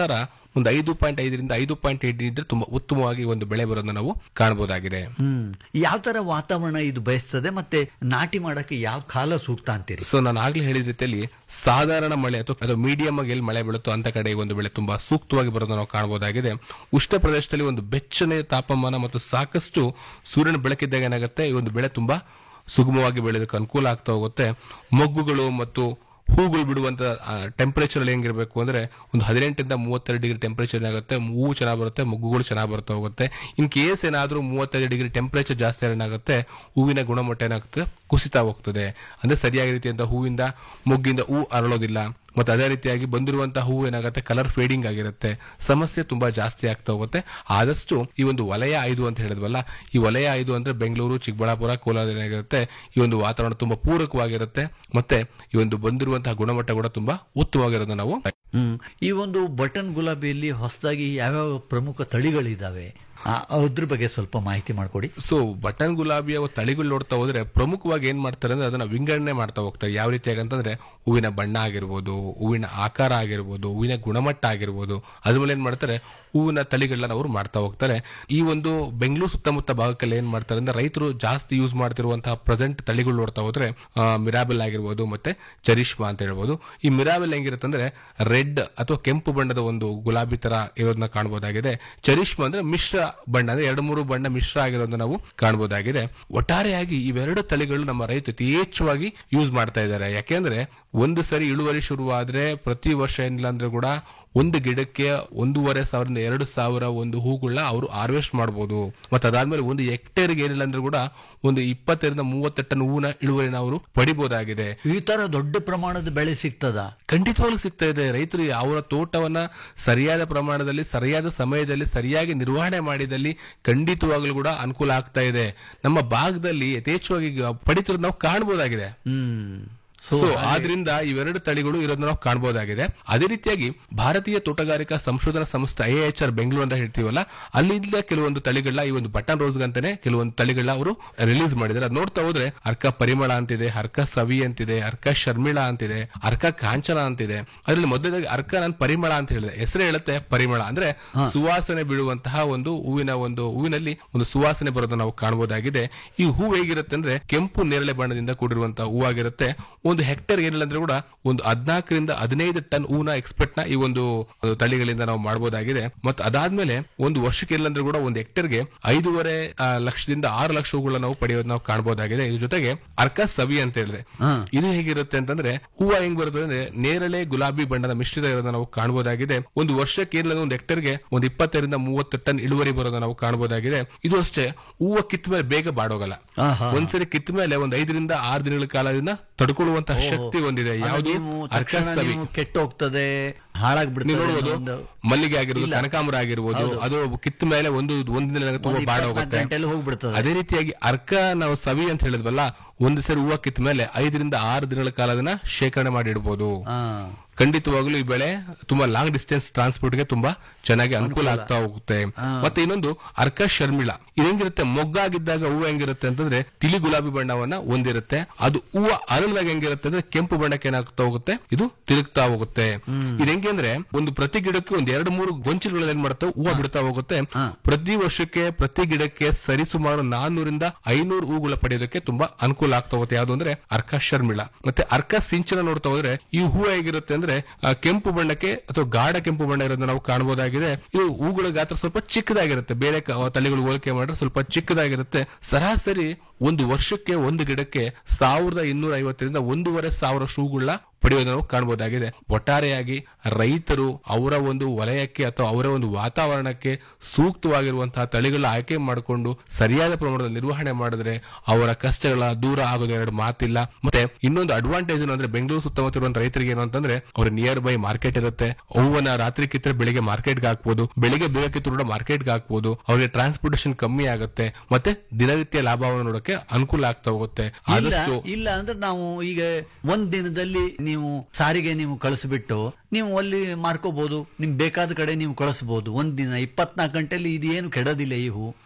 ಒಂದು ಐದು ಪಾಯಿಂಟ್ ಐದರಿಂದ ಐದು ಪಾಯಿಂಟ್ ಎಂಟು ಇದ್ರೆ ತುಂಬಾ ಉತ್ತಮವಾಗಿ ಒಂದು ಬೆಳೆ ಬರೋದನ್ನ ನಾವು ಕಾಣಬಹುದಾಗಿದೆ ಹ್ಮ್ ಯಾವ ತರ ವಾತಾವರಣ ಇದು ಬಯಸ್ತದೆ ಮತ್ತೆ ನಾಟಿ ಮಾಡಕ್ಕೆ ಯಾವ ಕಾಲ ಸೂಕ್ತ ಅಂತೀರಿ ಸೊ ನಾನು ಆಗ್ಲೇ ಹೇಳಿದ ರೀತಿಯಲ್ಲಿ ಸಾಧಾರಣ ಮಳೆ ಅಥವಾ ಅದು ಮೀಡಿಯಂ ಆಗಿ ಎಲ್ಲಿ ಮಳೆ ಬೀಳುತ್ತೋ ಅಂತ ಕಡೆ ಈ ಒಂದು ಬೆಳೆ ತುಂಬಾ ಸೂಕ್ತವಾಗಿ ಬರೋದನ್ನ ನಾವು ಕಾಣಬಹುದಾಗಿದೆ ಉಷ್ಣ ಪ್ರದೇಶದಲ್ಲಿ ಒಂದು ಬೆಚ್ಚನೆಯ ತಾಪಮಾನ ಮತ್ತು ಸಾಕಷ್ಟು ಸೂರ್ಯನ ಬೆಳಕಿದ್ದಾಗ ಏನಾಗುತ್ತೆ ಈ ಒಂದು ಬೆಳೆ ತುಂಬಾ ಸುಗಮವಾಗಿ ಬೆಳೆಯೋದಕ್ಕೆ ಅನುಕೂಲ ಆಗ್ತಾ ಹೋಗುತ್ತೆ ಮೊಗ್ಗುಗಳು ಮತ್ತು ಹೂಗಳು ಬಿಡುವಂತ ಟೆಂಪರೇಚರ್ ಹೆಂಗಿರಬೇಕು ಅಂದ್ರೆ ಒಂದು ಹದಿನೆಂಟರಿಂದ ಮೂವತ್ತೆರಡು ಡಿಗ್ರಿ ಟೆಂಪರೇಚರ್ ಆಗುತ್ತೆ ಹೂವು ಚೆನ್ನಾಗಿ ಬರುತ್ತೆ ಮೊಗ್ಗುಗಳು ಚೆನ್ನಾಗಿ ಬರ್ತಾ ಹೋಗುತ್ತೆ ಇನ್ ಕೇಸ್ ಏನಾದ್ರೂ ಮೂವತ್ತೈದು ಡಿಗ್ರಿ ಟೆಂಪರೇಚರ್ ಜಾಸ್ತಿ ಏನಾಗುತ್ತೆ ಹೂವಿನ ಗುಣಮಟ್ಟ ಏನಾಗುತ್ತೆ ಕುಸಿತಾ ಹೋಗ್ತದೆ ಅಂದ್ರೆ ಸರಿಯಾಗಿ ರೀತಿಯಂತ ಹೂವಿಂದ ಮೊಗ್ಗಿಂದ ಹೂ ಅರಳೋದಿಲ್ಲ ಮತ್ತೆ ಅದೇ ರೀತಿಯಾಗಿ ಬಂದಿರುವಂತಹ ಹೂವು ಏನಾಗುತ್ತೆ ಕಲರ್ ಫೇಡಿಂಗ್ ಆಗಿರುತ್ತೆ ಸಮಸ್ಯೆ ತುಂಬಾ ಜಾಸ್ತಿ ಆಗ್ತಾ ಹೋಗುತ್ತೆ ಆದಷ್ಟು ಈ ಒಂದು ವಲಯ ಐದು ಅಂತ ಹೇಳಿದ್ವಲ್ಲ ಈ ವಲಯ ಐದು ಅಂದ್ರೆ ಬೆಂಗಳೂರು ಚಿಕ್ಕಬಳ್ಳಾಪುರ ಕೋಲಾರ ಏನಾಗಿರುತ್ತೆ ಈ ಒಂದು ವಾತಾವರಣ ತುಂಬಾ ಪೂರಕವಾಗಿರುತ್ತೆ ಮತ್ತೆ ಈ ಒಂದು ಬಂದಿರುವಂತಹ ಗುಣಮಟ್ಟ ಕೂಡ ತುಂಬಾ ಉತ್ತಮವಾಗಿರೋದನ್ನ ನಾವು ಹ್ಮ್ ಈ ಒಂದು ಬಟನ್ ಗುಲಾಬಿಯಲ್ಲಿ ಹೊಸದಾಗಿ ಯಾವ್ಯಾವ ಪ್ರಮುಖ ತಳಿಗಳಿದಾವೆ ಆ, ಅದ್ರ ಬಗ್ಗೆ ಸ್ವಲ್ಪ ಮಾಹಿತಿ ಮಾಡ್ಕೊಡಿ ಸೊ ಬಟನ್ ಗುಲಾಬಿಯ ತಳಿಗಳು ನೋಡ್ತಾ ಹೋದ್ರೆ ಪ್ರಮುಖವಾಗಿ ಏನ್ ಮಾಡ್ತಾರೆ ಅಂದ್ರೆ ಅದನ್ನ ವಿಂಗಡಣೆ ಮಾಡ್ತಾ ಹೋಗ್ತಾರೆ ಯಾವ ರೀತಿಯಾಗಿ ಅಂತಂದ್ರೆ ಹೂವಿನ ಬಣ್ಣ ಆಗಿರ್ಬೋದು ಹೂವಿನ ಆಕಾರ ಆಗಿರ್ಬೋದು ಹೂವಿನ ಗುಣಮಟ್ಟ ಆಗಿರ್ಬೋದು ಅದ್ರ ಮೇಲೆ ಏನ್ ಮಾಡ್ತಾರೆ ಹೂವಿನ ತಳಿಗಳನ್ನ ಅವರು ಮಾಡ್ತಾ ಹೋಗ್ತಾರೆ ಈ ಒಂದು ಬೆಂಗಳೂರು ಸುತ್ತಮುತ್ತ ಭಾಗಕ್ಕೆಲ್ಲ ಏನ್ ಮಾಡ್ತಾರೆ ಅಂದ್ರೆ ರೈತರು ಜಾಸ್ತಿ ಯೂಸ್ ಮಾಡ್ತಿರುವಂತಹ ಪ್ರೆಸೆಂಟ್ ತಳಿಗಳು ನೋಡ್ತಾ ಹೋದ್ರೆ ಆ, ಮಿರಾಬೆಲ್ ಆಗಿರ್ಬೋದು ಮತ್ತೆ ಚರಿಷ್ಮಾ ಅಂತ ಹೇಳ್ಬೋದು ಈ ಮಿರಾಬೆಲ್ ಹೆಂಗಿರುತ್ತೆ ಅಂದ್ರೆ ರೆಡ್ ಅಥವಾ ಕೆಂಪು ಬಣ್ಣದ ಒಂದು ಗುಲಾಬಿ ತರ ಇರೋದನ್ನ ಕಾಣಬಹುದಾಗಿದೆ ಚರಿಷ್ಮಾ ಅಂದ್ರೆ ಮಿಶ್ರ ಬಣ್ಣ ಅಂದ್ರೆ ಎರಡು ಮೂರು ಬಣ್ಣ ಮಿಶ್ರ ಆಗಿರೋದನ್ನ ನಾವು ಕಾಣಬಹುದಾಗಿದೆ ಒಟ್ಟಾರೆಯಾಗಿ ಇವೆರಡು ತಳಿಗಳು ನಮ್ಮ ರೈತ ಯಥೇಚ್ಛವಾಗಿ ಯೂಸ್ ಮಾಡ್ತಾ ಇದ್ದಾರೆ ಯಾಕೆಂದ್ರೆ ಒಂದು ಸರಿ ಇಳುವರಿ ಶುರುವಾದ್ರೆ ಪ್ರತಿ ವರ್ಷ ಏನಿಲ್ಲ ಅಂದ್ರೆ ಕೂಡ ಒಂದು ಗಿಡಕ್ಕೆ ಒಂದೂವರೆ ಸಾವಿರದಿಂದ ಎರಡು ಸಾವಿರ ಒಂದು ಹೂಗಳನ್ನ ಅವರು ಹಾರ್ವೆಸ್ಟ್ ಮಾಡಬಹುದು ಮತ್ತೆ ಅದಾದ್ಮೇಲೆ ಒಂದು ಹೆಕ್ಟೇರ್ಗೆ ಏನಿಲ್ಲ ಅಂದ್ರೆ ಕೂಡ ಒಂದು ಇಪ್ಪತ್ತರಿಂದ ಮೂವತ್ತು ಟನ್ ಹೂವಿನ ಇಳುವರಿನ ಅವರು ಪಡಿಬಹುದಾಗಿದೆ ಈ ತರ ದೊಡ್ಡ ಪ್ರಮಾಣದ ಬೆಳೆ ಸಿಗ್ತದ ಖಂಡಿತವಾಗ್ಲೂ ಸಿಗ್ತಾ ಇದೆ ರೈತರು ಅವರ ತೋಟವನ್ನ ಸರಿಯಾದ ಪ್ರಮಾಣದಲ್ಲಿ ಸರಿಯಾದ ಸಮಯದಲ್ಲಿ ಸರಿಯಾಗಿ ನಿರ್ವಹಣೆ ಮಾಡಿದಲ್ಲಿ ಖಂಡಿತವಾಗ್ಲೂ ಕೂಡ ಅನುಕೂಲ ಆಗ್ತಾ ಇದೆ ನಮ್ಮ ಭಾಗದಲ್ಲಿ ಯಥೇಚ್ಛವಾಗಿ ಪಡಿತಿರೋದು ನಾವು ಕಾಣಬಹುದಾಗಿದೆ ಹ್ಮ್ ಸೊ ಆದ್ರಿಂದ ಇವೆರಡು ತಳಿಗಳು ಇರೋದನ್ನ ನಾವು ಕಾಣಬಹುದಾಗಿದೆ ಅದೇ ರೀತಿಯಾಗಿ ಭಾರತೀಯ ತೋಟಗಾರಿಕಾ ಸಂಶೋಧನಾ ಸಂಸ್ಥೆ ಐಎಚ್ ಆರ್ ಬೆಂಗಳೂರು ಅಂತ ಹೇಳ್ತೀವಲ್ಲ ಅಲ್ಲಿಂದ ಕೆಲವೊಂದು ತಳಿಗಳನ್ನ ಈ ಒಂದು ಬಟನ್ ರೋಸ್ ಅಂತಾನೆ ಕೆಲವೊಂದು ತಳಿಗಳನ್ನ ಅವರು ರಿಲೀಸ್ ಮಾಡಿದ್ದಾರೆ ಅದ್ ನೋಡ್ತಾ ಹೋದ್ರೆ ಅರ್ಕ ಪರಿಮಳ ಅಂತಿದೆ ಅರ್ಕ ಸವಿ ಅಂತಿದೆ ಅರ್ಕ ಶರ್ಮಿಳಾ ಅಂತಿದೆ ಅರ್ಕ ಕಾಂಚನ ಅಂತಿದೆ ಅದರಲ್ಲಿ ಮೊದಲಾಗಿ ಅರ್ಕ ನಾನು ಪರಿಮಳ ಅಂತ ಹೇಳಿದೆ ಹೆಸರು ಹೇಳುತ್ತೆ ಪರಿಮಳ ಅಂದ್ರೆ ಸುವಾಸನೆ ಬೀಳುವಂತಹ ಒಂದು ಹೂವಿನ ಒಂದು ಹೂವಿನಲ್ಲಿ ಒಂದು ಸುವಾಸನೆ ಬರೋದನ್ನ ನಾವು ಕಾಣಬಹುದಾಗಿದೆ ಈ ಹೂ ಹೇಗಿರುತ್ತೆ ಅಂದ್ರೆ ಕೆಂಪು ನೇರಳೆ ಬಣ್ಣದಿಂದ ಕೂಡಿರುವಂತಹ ಹೂವಾಗಿರುತ್ತೆ ಒಂದು ಹೆಕ್ಟೇರ್ ಏನಿಲ್ಲ ಅಂದ್ರೆ ಕೂಡ ಒಂದು ಹದಿನಾಲ್ಕರಿಂದ ಹದಿನೈದು ಟನ್ ಹೂನ ಎಕ್ಸ್ಪೆಕ್ಟ್ ನ ಈ ಒಂದು ತಳಿಗಳಿಂದ ನಾವು ಮಾಡಬಹುದಾಗಿದೆ ಮತ್ತೆ ಅದಾದ್ಮೇಲೆ ಒಂದು ವರ್ಷಕ್ಕೆ ಇಲ್ಲ ಅಂದ್ರೆ ಕೂಡ ಒಂದು ಹೆಕ್ಟೇರ್ಗೆ ಐದೂವರೆ ಆ, ಲಕ್ಷದಿಂದ ಆರು ಲಕ್ಷ ಹೂಗಳನ್ನ ನಾವು ಪಡೆಯೋದು ನಾವು ಕಾಣಬಹುದಾಗಿದೆ ಇದ್ರ ಜೊತೆಗೆ ಅರ್ಕ ಸವಿ ಅಂತ ಹೇಳಿದೆ ಇದು ಹೇಗಿರುತ್ತೆ ಅಂತಂದ್ರೆ ಹೂವ ಹೆಂಗ್ ಬರುತ್ತೆ ಅಂದ್ರೆ ನೇರಳೆ ಗುಲಾಬಿ ಬಣ್ಣದ ಮಿಶ್ರಿತ ಇರೋದನ್ನ ನಾವು ಕಾಣಬಹುದಾಗಿದೆ ಒಂದು ವರ್ಷಕ್ಕೆ ಏನಿಲ್ಲ ಅಂದ್ರೆ ಒಂದು ಹೆಕ್ಟೇರ್ಗೆ ಒಂದು ಇಪ್ಪತ್ತರಿಂದ ಮೂವತ್ತು ಟನ್ ಇಳುವರಿ ಬರೋದನ್ನ ನಾವು ಕಾಣಬಹುದಾಗಿದೆ ಇದು ಅಷ್ಟೇ ಹೂವ ಕಿತ್ತ ಮೇಲೆ ಬೇಗ ಬಾಡೋಗಲ್ಲ ಆಹಾ. ಒಂದ್ಸರಿ ಕಿತ್ತ ಮೇಲೆ ಒಂದು ಐದರಿಂದ ಆರು ದಿನಗಳ ಕಾಲ ಇದನ್ನ ತಡ್ಕೊಳ್ಳುವಂತಹ ಶಕ್ತಿ ಹೊಂದಿದೆ ಅಂದ್ರೆ ಯಾವುದು ನೀವು ಅರ್ಕ ತಕ್ಷಣ ಸವಿ ನೀವು ಕೆಟ್ಟ ಹೋಗ್ತದೆ ನೀವು ಹಾಳಾಗ್ಬಿಡ್ತದೆ ನೋಡ್ಬೋದು ಅನ್ನೋ ಒಂದು ಮಲ್ಲಿಗೆ ಆಗಿರ್ಬೋದು ಇಲ್ಲ. ಕನಕಾಂಬರ ಆಗಿರ್ಬೋದು ಹೌದು. ಅದು ಕಿತ್ತ ಮೇಲೆ ಒಂದು ಒಂದು ದಿನ ತುಂಬಾ ಒಂದು ಬಾಡ 24 ಹೋಗುತ್ತೆ ಗಂಟೆಯಲ್ಲಿ ಹೋಗ್ಬಿಡ್ತದೆ. ಅದೇ ರೀತಿಯಾಗಿ ಅರ್ಕ ನಾವು ಸವಿ ಅಂತ ಹೇಳಿದ್ವಲ್ಲ ಒಂದು ಸರಿ ಹೂವ ಕಿತ್ತ ಮೇಲೆ ಐದರಿಂದ ಆರು ದಿನಗಳ ಕಾಲ ಅದನ್ನ ಶೇಖರಣೆ ಮಾಡಿ ಇಡಬಹುದು ಆ, ಖಂಡಿತವಾಗ್ಲೂ ಈ ಬೆಳೆ ತುಂಬಾ ಲಾಂಗ್ ಡಿಸ್ಟೆನ್ಸ್ ಟ್ರಾನ್ಸ್ಪೋರ್ಟ್ ಗೆ ತುಂಬಾ ಚೆನ್ನಾಗಿ ಅನುಕೂಲ ಆಗ್ತಾ ಹೋಗುತ್ತೆ ಮತ್ತೆ ಇನ್ನೊಂದು ಅರ್ಕ ಶರ್ಮಿಳ ಇದು ಹೆಂಗಿರುತ್ತೆ ಮೊಗ್ಗಾಗಿದ್ದಾಗ ಹೂವು ಹೆಂಗಿರುತ್ತೆ ಅಂತಂದ್ರೆ ತಿಳಿ ಗುಲಾಬಿ ಬಣ್ಣವನ್ನ ಹೊಂದಿರುತ್ತೆ ಅದು ಹೂವು ಅರಳಿದಾಗ ಹೆಂಗಿರುತ್ತೆ ಅಂದ್ರೆ ಕೆಂಪು ಬಣ್ಣಕ್ಕೆ ಏನಾಗ್ತಾ ಹೋಗುತ್ತೆ ಇದು ತಿರುಗ್ತಾ ಹೋಗುತ್ತೆ ಇದು ಹೆಂಗೆ ಅಂದ್ರೆ ಒಂದು ಪ್ರತಿ ಗಿಡಕ್ಕೆ ಒಂದ್ ಎರಡು ಮೂರು ಗೊಂಚಲುಗಳು ಏನ್ ಮಾಡ್ತಾವೆ ಹೂವು ಬಿಡ್ತಾ ಹೋಗುತ್ತೆ ಪ್ರತಿ ವರ್ಷಕ್ಕೆ ಪ್ರತಿ ಗಿಡಕ್ಕೆ ಸರಿಸುಮಾರು ನಾನ್ನೂರಿಂದ ಐನೂರು ಹೂಗಳ ಪಡೆಯೋದಕ್ಕೆ ತುಂಬಾ ಅನುಕೂಲ ಆಗ್ತಾ ಹೋಗುತ್ತೆ ಯಾವ್ದು ಅಂದ್ರೆ ಅರ್ಕ ಶರ್ಮಿಳ ಮತ್ತೆ ಅರ್ಕ ಸಿಂಚನ ನೋಡ್ತಾ ಹೋದ್ರೆ ಈ ಹೂ ಹೇಗಿರುತ್ತೆ ಅಂದ್ರೆ ಆ, ಕೆಂಪು ಬಣ್ಣಕ್ಕೆ ಅಥವಾ ಗಾಢ ಕೆಂಪು ಬಣ್ಣ ಇರೋದನ್ನ ನಾವು ಕಾಣಬಹುದಾಗಿದೆ ಇದು ಹೂಗಳ ಗಾತ್ರ ಸ್ವಲ್ಪ ಚಿಕ್ಕದಾಗಿರುತ್ತೆ ಬೇರೆ ಕ- ತಳಿಗಳು ಹೋಲಿಕೆ ಮಾಡಿದ್ರೆ ಸ್ವಲ್ಪ ಚಿಕ್ಕದಾಗಿರುತ್ತೆ ಸರಾಸರಿ ಒಂದು ವರ್ಷಕ್ಕೆ ಒಂದು ಗಿಡಕ್ಕೆ ಸಾವಿರದ ಇನ್ನೂರ ಐವತ್ತರಿಂದ ಒಂದೂವರೆ ಸಾವಿರ ಹೂಗಳನ್ನ ಪಡೆಯೋದನ್ನು ನಾವು ಕಾಣಬಹುದಾಗಿದೆ ಒಟ್ಟಾರೆಯಾಗಿ ರೈತರು ಅವರ ಒಂದು ವಲಯಕ್ಕೆ ಅಥವಾ ಅವರ ಒಂದು ವಾತಾವರಣಕ್ಕೆ ಸೂಕ್ತವಾಗಿರುವಂತಹ ತಳಿಗಳ ಆಯ್ಕೆ ಮಾಡಿಕೊಂಡು ಸರಿಯಾದ ಪ್ರಮಾಣದ ನಿರ್ವಹಣೆ ಮಾಡಿದ್ರೆ ಅವರ ಕಷ್ಟಗಳ ದೂರ ಆಗೋದು ಎರಡು ಮಾತಿಲ್ಲ ಮತ್ತೆ ಇನ್ನೊಂದು ಅಡ್ವಾಂಟೇಜ್ ಅಂದ್ರೆ ಬೆಂಗಳೂರು ಸುತ್ತಮುತ್ತ ಇರುವಂತ ರೈತರಿಗೆ ಏನು ಅಂತಂದ್ರೆ ಅವ್ರ ನಿಯರ್ ಬೈ ಮಾರ್ಕೆಟ್ ಇರುತ್ತೆ ಹೂವನ್ನ ರಾತ್ರಿ ಕಿತ್ತರೆ ಬೆಳಿಗ್ಗೆ ಮಾರ್ಕೆಟ್ಗೆ ಹಾಕ್ಬೋದು ಬೆಳಿಗ್ಗೆ ಬೇಗ ಕಿತ್ತರೂ ಕೂಡ ಮಾರ್ಕೆಟ್ಗೆ ಹಾಕ್ಬೋದು ಅವರಿಗೆ ಟ್ರಾನ್ಸ್ಪೋರ್ಟೇಷನ್ ಕಮ್ಮಿ ಆಗುತ್ತೆ ಮತ್ತೆ ದಿನನಿತ್ಯ ಲಾಭವನ್ನು ನೋಡೋಕೆ ಅನುಕೂಲ ಆಗ್ತಾ ಹೋಗುತ್ತೆ ಇಲ್ಲ ಆದಷ್ಟು ಇಲ್ಲ ಅಂದ್ರೆ ನಾವು ಈಗ ಒಂದ್ ದಿನದಲ್ಲಿ ನೀವು ಸಾರಿಗೆ ನೀವು ಕಳಿಸ್ಬಿಟ್ಟು ನೀವು ಅಲ್ಲಿ ಮಾರ್ಕೋಬಹುದು ನಿಮ್ ಬೇಕಾದ ಕಡೆ ನೀವು ಕಳಿಸಬಹುದು ಒಂದ್ ದಿನ ಇಪ್ಪತ್ನಾಲ್ಕು ಗಂಟೆಯಲ್ಲಿ ಇದು ಏನು ಕೆಡೋದಿಲ್ಲ ಈ ಹೂ